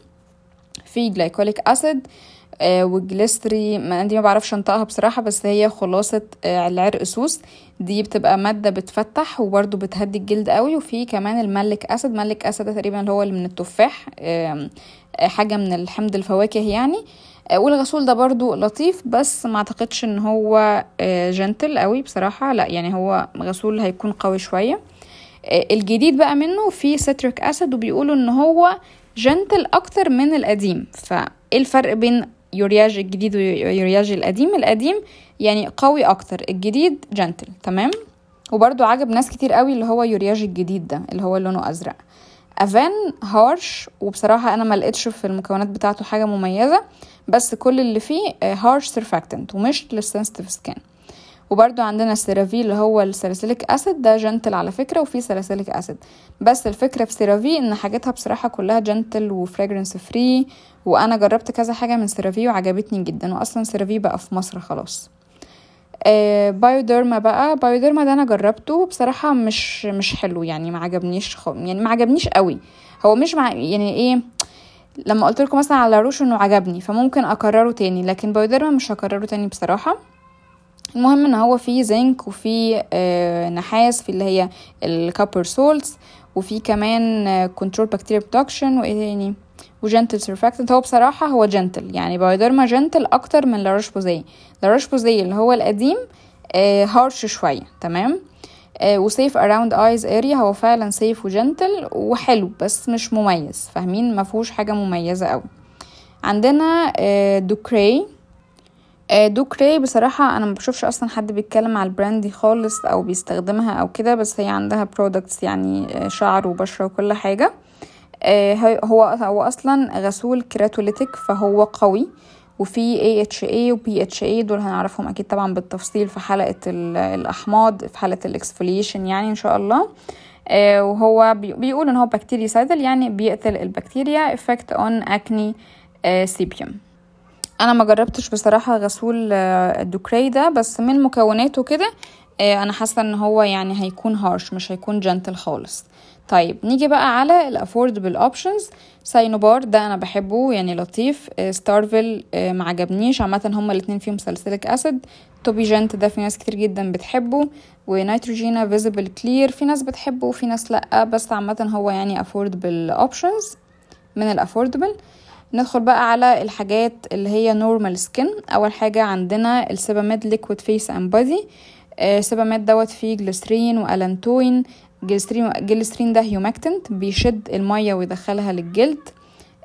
في جلايكوليك اسيد آه والجليستري ما دي ما بعرفش انطقها بصراحة بس هي خلاصة آه العرق سوس دي بتبقى مادة بتفتح وبرده بتهدي الجلد قوي وفي كمان الملك اسيد ملك اسيد ده تقريبا اللي هو اللي من التفاح آه حاجة من الحمض الفواكه يعني والغسول ده برضو لطيف بس ما اعتقدش ان هو جنتل قوي بصراحة لا يعني هو غسول هيكون قوي شوية الجديد بقى منه في سيتريك اسيد وبيقولوا ان هو جنتل اكتر من القديم فايه الفرق بين يورياج الجديد ويورياج القديم القديم يعني قوي اكتر الجديد جنتل تمام وبرضو عجب ناس كتير قوي اللي هو يورياج الجديد ده اللي هو لونه ازرق افان هارش وبصراحة انا ما لقيتش في المكونات بتاعته حاجة مميزة بس كل اللي فيه هارش سيرفاكتنت ومش للسنسيتيف سكين وبرده عندنا السيرافي اللي هو الساليسيليك اسيد ده جنتل على فكره وفيه ساليسيليك اسيد بس الفكره في سيرافي ان حاجاتها بصراحه كلها جنتل وفراجرنس فري وانا جربت كذا حاجه من سيرافي وعجبتني جدا واصلا سيرافي بقى في مصر خلاص آه بايوديرما بقى بايوديرما ده انا جربته بصراحه مش مش حلو يعني ما عجبنيش خ... يعني ما عجبنيش قوي هو مش مع يعني ايه لما قلت لكم مثلا على روش انه عجبني فممكن اكرره تاني لكن بايوديرما مش هكرره تاني بصراحه المهم ان هو فيه زنك وفيه آه نحاس في اللي هي الكابر سولتس وفي كمان كنترول بكتيريا برودكشن وايه تاني وجنتل سيرفاكتنت هو بصراحه هو جنتل يعني بايوديرما جنتل اكتر من لاروش بوزي لاروش بوزي اللي هو القديم آه هارش شويه تمام آه وسيف اراوند ايز اريا هو فعلا سيف وجنتل وحلو بس مش مميز فاهمين ما فيهوش حاجه مميزه قوي عندنا آه دوكري دوكري بصراحة أنا ما بشوفش أصلا حد بيتكلم على البراند دي خالص أو بيستخدمها أو كده بس هي عندها برودكتس يعني شعر وبشرة وكل حاجة هو هو أصلا غسول كراتوليتيك فهو قوي وفي AHA و PHA دول هنعرفهم أكيد طبعا بالتفصيل في حلقة الأحماض في حلقة الإكسفوليشن يعني إن شاء الله وهو بيقول إن هو بكتيريسايدل يعني بيقتل البكتيريا effect on acne سيبيوم انا ما جربتش بصراحه غسول الدوكري ده بس من مكوناته كده انا حاسه ان هو يعني هيكون هارش مش هيكون جنتل خالص طيب نيجي بقى على الافوردبل اوبشنز ساينوبار ده انا بحبه يعني لطيف ستارفل ما عجبنيش عامه هما الاتنين فيهم ساليسيليك اسيد توبي جنت ده في ناس كتير جدا بتحبه ونيتروجينا فيزيبل كلير في ناس بتحبه وفي ناس لا بس عامه هو يعني افوردبل اوبشنز من الافوردبل ندخل بقى على الحاجات اللي هي نورمال سكين اول حاجه عندنا السيباميد ليكويد فيس اند بودي السيباميد دوت فيه جليسرين والانتوين جليسرين جليسرين ده هيوماكتنت بيشد الميه ويدخلها للجلد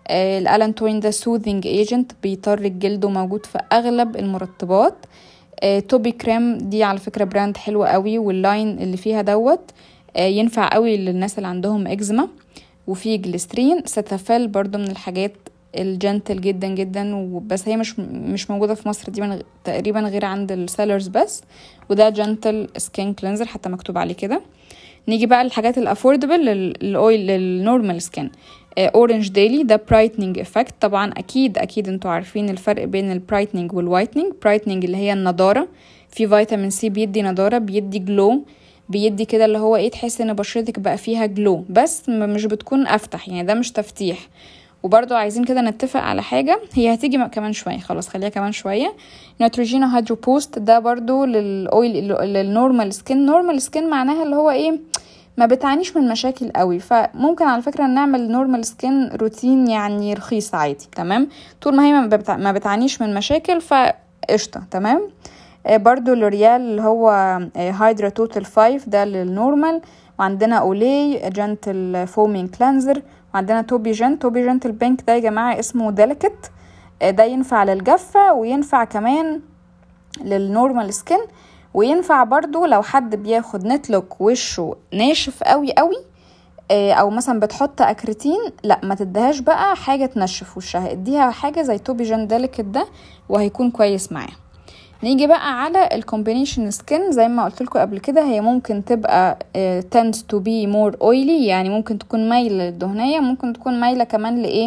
آه الالانتوين ده سوذنج ايجنت بيطر الجلد وموجود في اغلب المرطبات آه توبي كريم دي على فكره براند حلوه قوي واللاين اللي فيها دوت آه ينفع قوي للناس اللي عندهم اكزيما وفي جليسترين ستافيل برضو من الحاجات الجنتل جدا جدا بس هي مش مش موجوده في مصر دي تقريبا غير عند السيلرز بس وده جنتل سكين كلينزر حتى مكتوب عليه كده نيجي بقى للحاجات الافوردبل للاويل للنورمال سكين اورنج ديلي ده برايتنينج افكت طبعا اكيد اكيد انتوا عارفين الفرق بين البرايتنينج والوايتنينج برايتنينج اللي هي النضاره في فيتامين سي بيدي نضاره بيدي جلو بيدي كده اللي هو ايه تحس ان بشرتك بقى فيها جلو بس مش بتكون افتح يعني ده مش تفتيح وبرضو عايزين كده نتفق على حاجة هي هتيجي كمان شوية خلاص خليها كمان شوية نيتروجينا هيدرو بوست ده برضو للأويل للنورمال سكين نورمال سكين معناها اللي هو ايه ما بتعانيش من مشاكل قوي فممكن على فكرة نعمل نورمال سكين روتين يعني رخيص عادي تمام طول ما هي ما بتعانيش من مشاكل فقشطة تمام برضو لوريال اللي هو هايدرا توتال 5 ده للنورمال وعندنا اولي جنتل فومين كلانزر وعندنا توبي جنت توبي جنت البينك ده يا جماعة اسمه ديليكت ده ينفع للجافة وينفع كمان للنورمال سكين وينفع برضو لو حد بياخد نتلوك وشه ناشف قوي قوي او مثلا بتحط اكريتين لا ما تديهاش بقى حاجه تنشف وشها اديها حاجه زي توبي جن ديليكت ده وهيكون كويس معاها نيجي بقى على الكومبينيشن سكين زي ما قلت لكم قبل كده هي ممكن تبقى uh, tends to be more oily يعني ممكن تكون مايله للدهنيه ممكن تكون مايله كمان لايه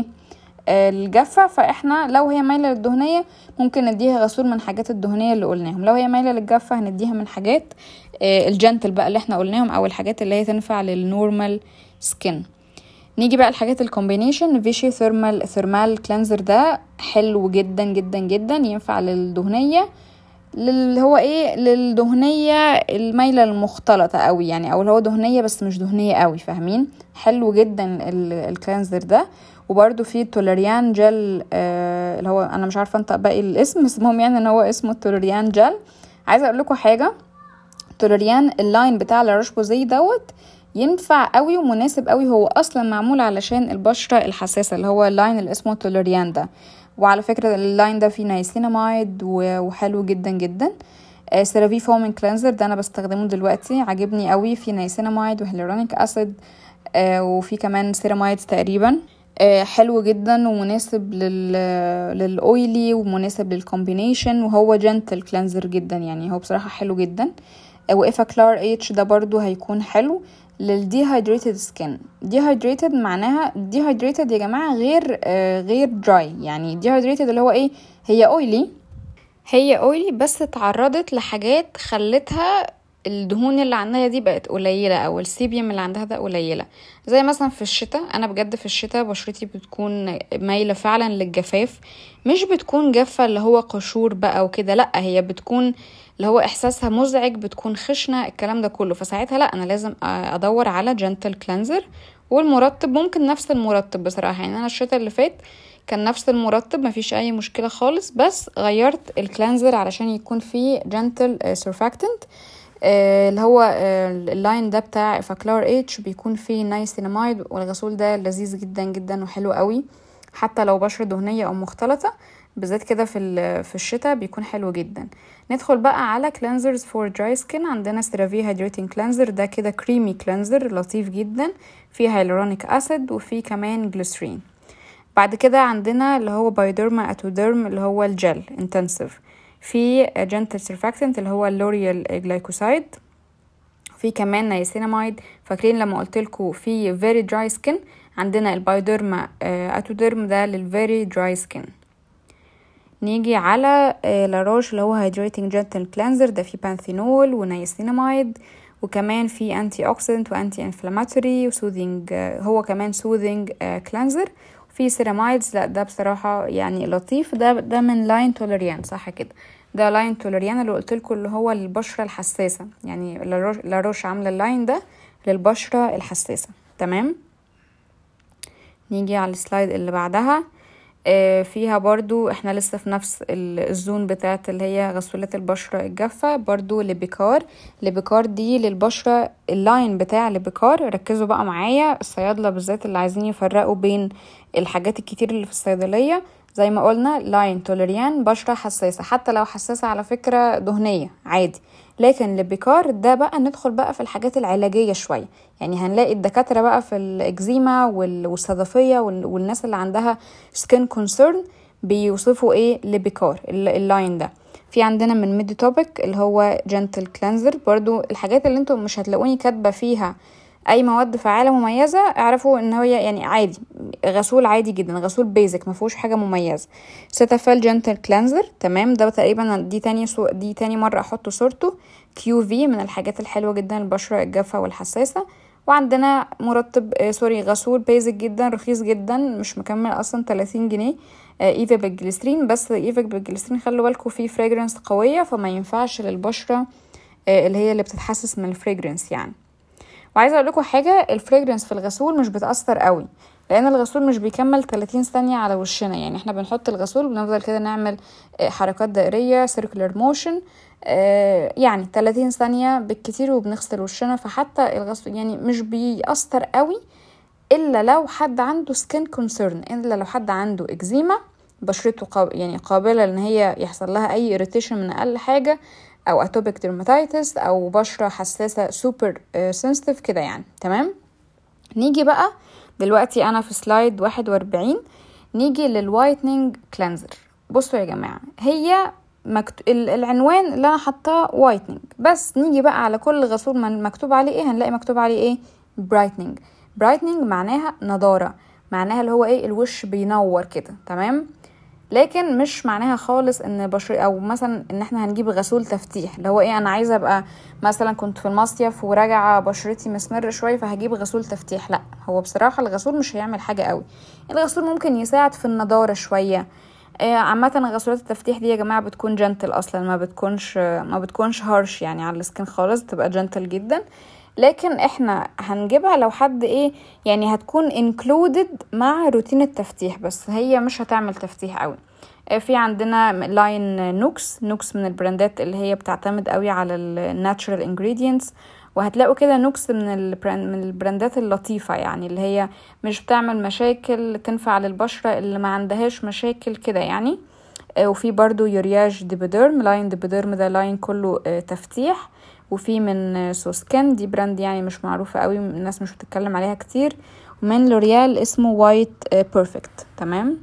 الجافة فاحنا لو هي مايلة للدهنية ممكن نديها غسول من حاجات الدهنية اللي قلناهم لو هي مايلة للجافة هنديها من حاجات الجنتل بقى اللي احنا قلناهم او الحاجات اللي هي تنفع للنورمال سكين نيجي بقى الحاجات الكومبينيشن فيشي ثيرمال ثيرمال كلينزر ده حلو جدا جدا جدا ينفع للدهنية اللي هو ايه للدهنية المايلة المختلطة قوي يعني او اللي هو دهنية بس مش دهنية قوي فاهمين حلو جدا الكلينزر ده وبرده في تولريان جل آه اللي هو انا مش عارفه انطق باقي الاسم بس المهم يعني ان هو اسمه تولريان جل عايزه اقول لكم حاجه تولريان اللاين بتاع لاروش بوزي دوت ينفع قوي ومناسب قوي هو اصلا معمول علشان البشره الحساسه اللي هو اللاين اللي اسمه تولريان ده وعلى فكره اللاين ده فيه نايسينامايد وحلو جدا جدا آه سيرافي فومين كلينزر ده انا بستخدمه دلوقتي عاجبني قوي فيه نايسينامايد وهيلورونيك اسيد آه وفي كمان سيرامايد تقريبا حلو جدا ومناسب لل للاويلي ومناسب للكومبينيشن وهو جنتل كلينزر جدا يعني هو بصراحه حلو جدا وإفا كلار اتش ده برضو هيكون حلو للديهايدريتد سكين ديهايدريتد معناها ديهايدريتد يا جماعه غير آه غير دراي يعني ديهايدريتد اللي هو ايه هي اويلي هي اويلي بس اتعرضت لحاجات خلتها الدهون اللي عندها دي بقت قليلة او السيبيوم اللي عندها ده قليلة زي مثلا في الشتاء انا بجد في الشتاء بشرتي بتكون مايلة فعلا للجفاف مش بتكون جافة اللي هو قشور بقى وكده لا هي بتكون اللي هو احساسها مزعج بتكون خشنة الكلام ده كله فساعتها لا انا لازم ادور على جنتل كلينزر والمرطب ممكن نفس المرطب بصراحة يعني انا الشتاء اللي فات كان نفس المرطب مفيش اي مشكلة خالص بس غيرت الكلينزر علشان يكون فيه جنتل سيرفاكتنت آه اللي هو آه اللاين ده بتاع فاكلار اتش بيكون فيه نايسينامايد والغسول ده لذيذ جدا جدا وحلو قوي حتى لو بشرة دهنية او مختلطة بالذات كده في في الشتاء بيكون حلو جدا ندخل بقى على كلينزرز فور دراي سكين عندنا سيرافي هيدريتنج كلينزر ده كده كريمي كلينزر لطيف جدا فيه هيلورونيك اسيد وفيه كمان جليسرين بعد كده عندنا اللي هو بايوديرما اتوديرم اللي هو الجل انتنسيف في جنتل سيرفاكتنت اللي هو اللوريال جلايكوسايد في كمان نياسينامايد فاكرين لما قلت لكم في فيري دراي سكين عندنا البايوديرما اتوديرم ده للفيري دراي سكين نيجي على لاروش اللي هو هيدريتنج جنتل كلينزر ده فيه بانثينول ونياسينامايد وكمان في انتي اوكسيدنت وانتي انفلاماتوري وسوذينج هو كمان سوذينج كلينزر في سيرامايدز لا ده بصراحة يعني لطيف ده ده من لاين تولريان صح كده ده لاين تولريان اللي قلت لكم اللي هو البشرة الحساسة يعني لاروش عاملة اللاين ده للبشرة الحساسة تمام نيجي على السلايد اللي بعدها آه، فيها برضو احنا لسه في نفس ال- الزون بتاعت اللي هي غسولات البشرة الجافة برضو لبيكار لبيكار دي للبشرة اللاين بتاع لبيكار ركزوا بقى معايا الصيادلة بالذات اللي عايزين يفرقوا بين الحاجات الكتير اللي في الصيدلية زي ما قلنا لاين توليريان بشرة حساسة حتى لو حساسة على فكرة دهنية عادي لكن لبيكار ده بقى ندخل بقى في الحاجات العلاجية شوية يعني هنلاقي الدكاترة بقى في الإكزيما وال- والصدفية وال- والناس اللي عندها سكين كونسيرن بيوصفوا ايه لبيكار ال- اللاين ده في عندنا من ميدي توبيك اللي هو جنتل كلانزر برضو الحاجات اللي انتم مش هتلاقوني كاتبة فيها اي مواد فعالة مميزة اعرفوا ان هي يعني عادي غسول عادي جدا غسول بيزك ما فيهوش حاجة مميزة ستافيل جنتل كلانزر تمام ده تقريبا دي تاني سو دي تاني مرة احط صورته كيو في من الحاجات الحلوة جدا للبشرة الجافة والحساسة وعندنا مرطب آه سوري غسول بيزك جدا رخيص جدا مش مكمل اصلا 30 جنيه آه ايفا بالجليسرين بس ايفا بالجليسرين خلوا بالكم فيه فريجرنس قوية فما ينفعش للبشرة آه اللي هي اللي بتتحسس من الفريجرنس يعني وعايزه اقول لكم حاجه الفريجرنس في الغسول مش بتاثر قوي لان الغسول مش بيكمل 30 ثانيه على وشنا يعني احنا بنحط الغسول وبنفضل كده نعمل آه، حركات دائريه سيركولار موشن يعني 30 ثانيه بالكتير وبنغسل وشنا فحتى الغسول يعني مش بيأثر قوي الا لو حد عنده سكين كونسيرن الا لو حد عنده اكزيما بشرته قاب يعني قابله ان هي يحصل لها اي اريتيشن من اقل حاجه او اتوبيك ديرماتيتس او بشره حساسه سوبر سنسيتيف كده يعني تمام نيجي بقى دلوقتي انا في سلايد واحد واربعين نيجي للوايتنينج كلانزر بصوا يا جماعه هي مكت... ال- العنوان اللي انا حاطاه وايتنينج بس نيجي بقى على كل غسول من مكتوب عليه ايه هنلاقي مكتوب عليه ايه برايتنينج برايتنينج معناها نضاره معناها اللي هو ايه الوش بينور كده تمام لكن مش معناها خالص ان بشر او مثلا ان احنا هنجيب غسول تفتيح اللي هو ايه انا عايزه ابقى مثلا كنت في المصيف وراجعه بشرتي مسمره شويه فهجيب غسول تفتيح لا هو بصراحه الغسول مش هيعمل حاجه قوي الغسول ممكن يساعد في النضاره شويه آه، عامة غسولات التفتيح دي يا جماعة بتكون جنتل اصلا ما بتكونش ما بتكونش هارش يعني على السكين خالص بتبقى جنتل جدا لكن احنا هنجيبها لو حد ايه يعني هتكون included مع روتين التفتيح بس هي مش هتعمل تفتيح قوي آه، في عندنا لاين نوكس نوكس من البراندات اللي هي بتعتمد قوي على الناتشرال انجريدينتس وهتلاقوا كده نوكس من البراند من البراندات اللطيفة يعني اللي هي مش بتعمل مشاكل تنفع للبشرة اللي ما عندهاش مشاكل كده يعني آه، وفي برضو يورياج ديبيديرم لاين ديبيديرم ده لاين كله آه، تفتيح وفي من آه، سوسكان دي براند يعني مش معروفة قوي الناس مش بتتكلم عليها كتير ومن لوريال اسمه وايت بيرفكت تمام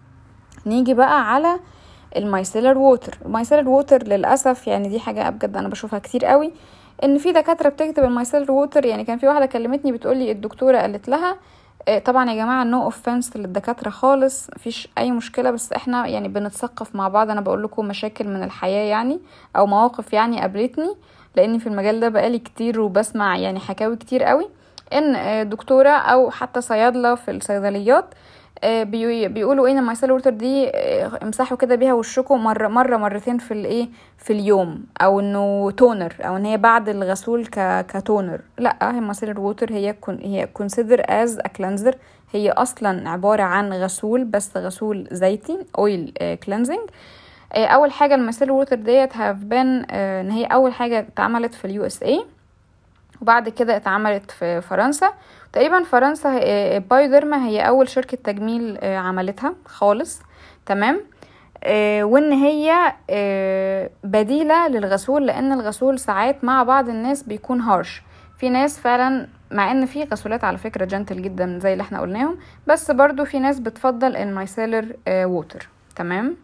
نيجي بقى على المايسيلر ووتر المايسيلر ووتر للاسف يعني دي حاجه بجد انا بشوفها كتير قوي ان في دكاتره بتكتب المايسيلر ووتر يعني كان في واحده كلمتني بتقولي الدكتوره قالت لها آه، طبعا يا جماعه نو اوفنس للدكاتره خالص مفيش اي مشكله بس احنا يعني بنتثقف مع بعض انا بقول لكم مشاكل من الحياه يعني او مواقف يعني قابلتني لاني في المجال ده بقالي كتير وبسمع يعني حكاوي كتير قوي ان آه، دكتوره او حتى صيادله في الصيدليات آه، بيو- بيقولوا ايه ان المايسيلر ووتر دي آه، امسحوا كده بيها وشكم مره مره مرتين في الايه في اليوم او انه تونر او ان هي بعد الغسول ك كتونر لا هي المايسيلر ووتر هي كون هي كونسيدر از ا كلانزر هي اصلا عباره عن غسول بس غسول زيتي اويل كلينزنج اول حاجه المايسيلر ووتر ديت هاف بين ان هي اول حاجه اتعملت في اليو اس اي وبعد كده اتعملت في فرنسا تقريبا فرنسا آه، بايوديرما هي اول شركة تجميل آه، عملتها خالص تمام آه، وان هي آه، بديلة للغسول لان الغسول ساعات مع بعض الناس بيكون هارش في ناس فعلا مع ان في غسولات على فكرة جنتل جدا زي اللي احنا قلناهم بس برضو في ناس بتفضل المايسيلر ووتر تمام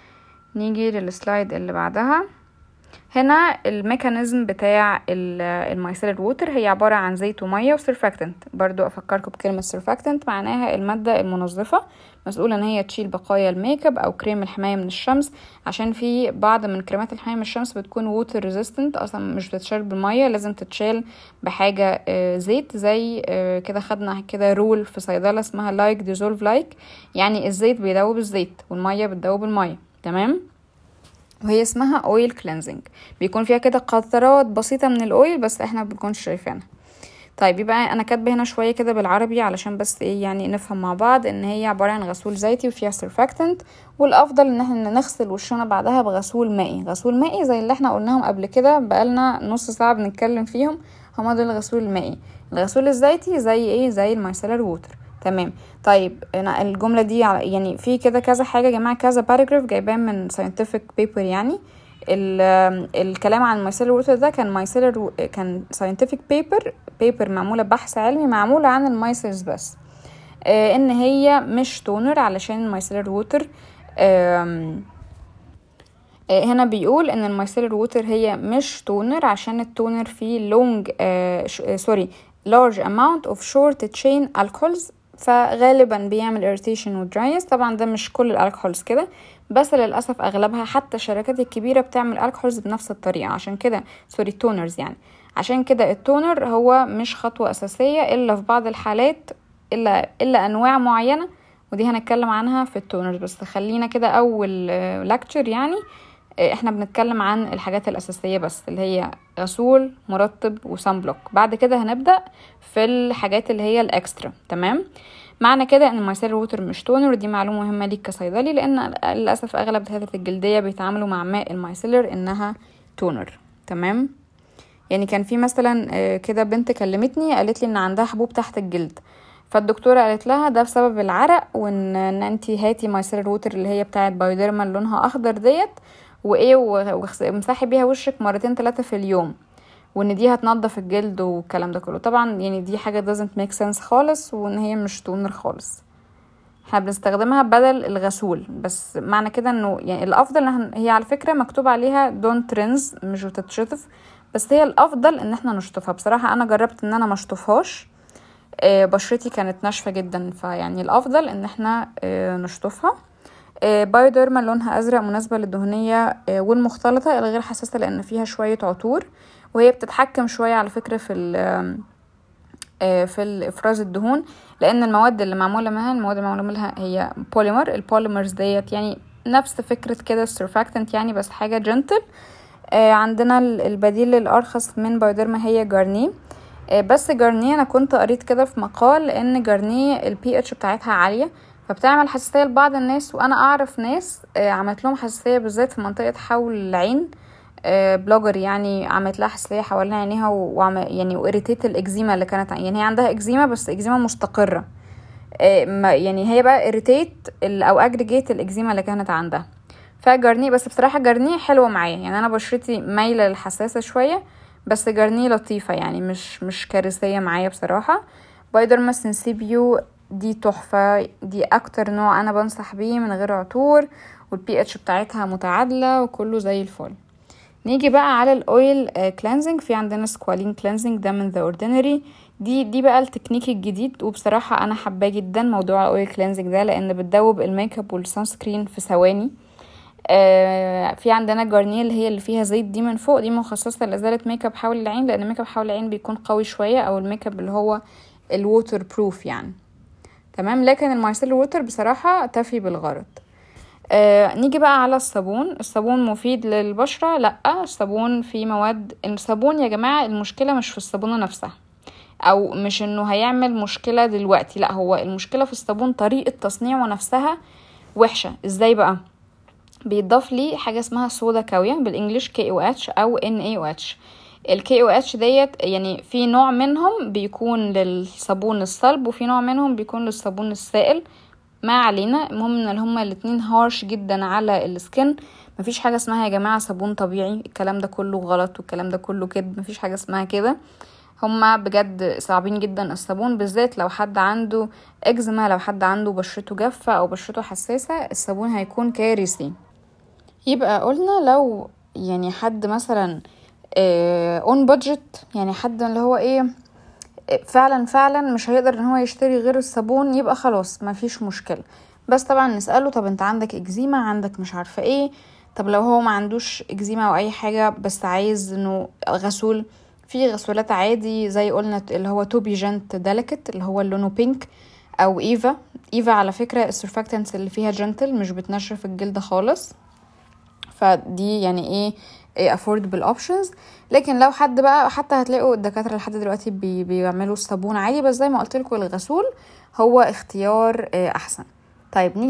نيجي للسلايد اللي بعدها هنا الميكانيزم بتاع المايسيلر ووتر هي عبارة عن زيت ومية وسيرفاكتنت برضو أفكركم بكلمة سيرفاكتنت معناها المادة المنظفة مسؤولة ان هي تشيل بقايا الميك اب او كريم الحماية من الشمس عشان في بعض من كريمات الحماية من الشمس بتكون ووتر ريزيستنت اصلا مش بتتشال بالمية لازم تتشال بحاجة آه، زيت زي آه، كده خدنا كده رول في صيدلة اسمها لايك ديزولف لايك يعني الزيت بيدوب الزيت والمية بتدوب المية تمام وهي اسمها اويل كلينزنج بيكون فيها كده قطرات بسيطة من الاويل بس احنا مبنكونش شايفينها طيب يبقى انا كاتبه هنا شويه كده بالعربي علشان بس ايه يعني نفهم مع بعض ان هي عباره عن غسول زيتي وفيها سيرفاكتنت والافضل ان احنا نغسل وشنا بعدها بغسول مائي غسول مائي زي اللي احنا قلناهم قبل كده بقالنا نص ساعه بنتكلم فيهم هما دول الغسول المائي الغسول الزيتي زي ايه زي المايسلر ووتر تمام طيب انا الجمله دي يعني في كده كذا حاجه يا جماعه كذا باراجراف جايبان من ساينتفك بيبر يعني الكلام عن المايسيلر ووتر ده كان مايسيلر كان ساينتفك بيبر بيبر معموله بحث علمي معموله عن المايسلز بس آه ان هي مش تونر علشان المايسيلر ووتر آه هنا بيقول ان المايسيلر ووتر هي مش تونر عشان التونر فيه لونج آه سوري large amount of short chain alcohols فغالبا بيعمل irritation ودراينس طبعا ده مش كل الالكحولز كده بس للاسف اغلبها حتى الشركات الكبيره بتعمل الكحولز بنفس الطريقه عشان كده سوري تونرز يعني عشان كده التونر هو مش خطوه اساسيه الا في بعض الحالات الا الا انواع معينه ودي هنتكلم عنها في التونرز بس خلينا كده اول لاكتشر يعني احنا بنتكلم عن الحاجات الاساسيه بس اللي هي غسول مرطب وسان بلوك بعد كده هنبدا في الحاجات اللي هي الاكسترا تمام معنى كده ان المايسيلر ووتر مش تونر ودي معلومه مهمه ليك كصيدلي لان للاسف اغلب دكاتره الجلديه بيتعاملوا مع ماء المايسيلر انها تونر تمام يعني كان في مثلا كده بنت كلمتني قالت لي ان عندها حبوب تحت الجلد فالدكتوره قالت لها ده بسبب العرق وان ان انت هاتي مايسيلر ووتر اللي هي بتاعه بايوديرما لونها اخضر ديت وايه وامسحي بيها وشك مرتين ثلاثه في اليوم وان دي هتنضف الجلد والكلام ده كله طبعا يعني دي حاجه doesn't make sense خالص وان هي مش تونر خالص احنا بنستخدمها بدل الغسول بس معنى كده انه يعني الافضل ان هي على فكره مكتوب عليها don't rinse مش بتتشطف بس هي الافضل ان احنا نشطفها بصراحه انا جربت ان انا ما اشطفهاش آه بشرتي كانت ناشفه جدا فيعني الافضل ان احنا آه نشطفها آه بايوديرما لونها ازرق مناسبه للدهنيه والمختلطه الغير حساسه لان فيها شويه عطور وهي بتتحكم شويه على فكره في في افراز الدهون لان المواد اللي معموله منها المواد اللي معموله منها هي بوليمر البوليمرز ديت يعني نفس فكره كده السيرفاكتنت يعني بس حاجه جنتل عندنا البديل الارخص من بايوديرما هي جارنيه بس جارنيه انا كنت قريت كده في مقال ان جارنيه البي اتش بتاعتها عاليه فبتعمل حساسيه لبعض الناس وانا اعرف ناس عملت لهم حساسيه بالذات في منطقه حول العين بلوجر يعني عملت لها حساسيه حوالين عينيها وعم يعني واريتيت الاكزيما اللي كانت يعني هي عندها اكزيما بس اكزيما مستقره يعني هي بقى اريتيت او اجريجيت الاكزيما اللي كانت عندها فجرني بس بصراحه جرني حلوه معايا يعني انا بشرتي مايله للحساسه شويه بس جرني لطيفه يعني مش مش كارثيه معايا بصراحه بايدرما سنسيبيو دي تحفه دي اكتر نوع انا بنصح بيه من غير عطور والبي اتش بتاعتها متعادله وكله زي الفل نيجي بقى على الاويل كلانزنج في عندنا سكوالين كلانزنج ده من ذا اوردينري دي دي بقى التكنيك الجديد وبصراحه انا حباه جدا موضوع الاويل كلانزنج ده لان بتدوب الميك اب والسان سكرين في ثواني آه في عندنا جارنيه اللي هي اللي فيها زيت دي من فوق دي مخصصه لازاله ميك اب حول العين لان ميك اب حول العين بيكون قوي شويه او الميك اب اللي هو الووتر بروف يعني تمام لكن المايسيلر ووتر بصراحه تفي بالغرض آه نيجي بقى على الصابون الصابون مفيد للبشرة لا الصابون فيه مواد الصابون يا جماعة المشكلة مش في الصابونة نفسها او مش انه هيعمل مشكلة دلوقتي لا هو المشكلة في الصابون طريقة تصنيعه نفسها وحشة ازاي بقى بيضاف لي حاجة اسمها صودا كاوية بالانجليش كي او اتش او ان اي او اتش الكي او اتش ديت يعني في نوع منهم بيكون للصابون الصلب وفي نوع منهم بيكون للصابون السائل ما علينا المهم ان هما الاتنين هارش جدا على السكن مفيش حاجه اسمها يا جماعه صابون طبيعي الكلام ده كله غلط والكلام ده كله كده مفيش حاجه اسمها كده هما بجد صعبين جدا الصابون بالذات لو حد عنده اكزيما لو حد عنده بشرته جافه او بشرته حساسه الصابون هيكون كارثي يبقى قلنا لو يعني حد مثلا اون بادجت يعني حد اللي هو ايه فعلا فعلا مش هيقدر ان هو يشتري غير الصابون يبقى خلاص ما فيش مشكله بس طبعا نساله طب انت عندك اكزيما عندك مش عارفه ايه طب لو هو ما عندوش اكزيما او اي حاجه بس عايز انه غسول في غسولات عادي زي قلنا اللي هو توبي جنت ديليكت اللي هو لونه بينك او ايفا ايفا على فكره السرفاكتنس اللي فيها جنتل مش بتنشف الجلد خالص فدي يعني ايه affordable options لكن لو حد بقى حتى هتلاقوا الدكاتره لحد دلوقتي بي بيعملوا الصابون عادي بس زي ما قلت لكم الغسول هو اختيار احسن طيب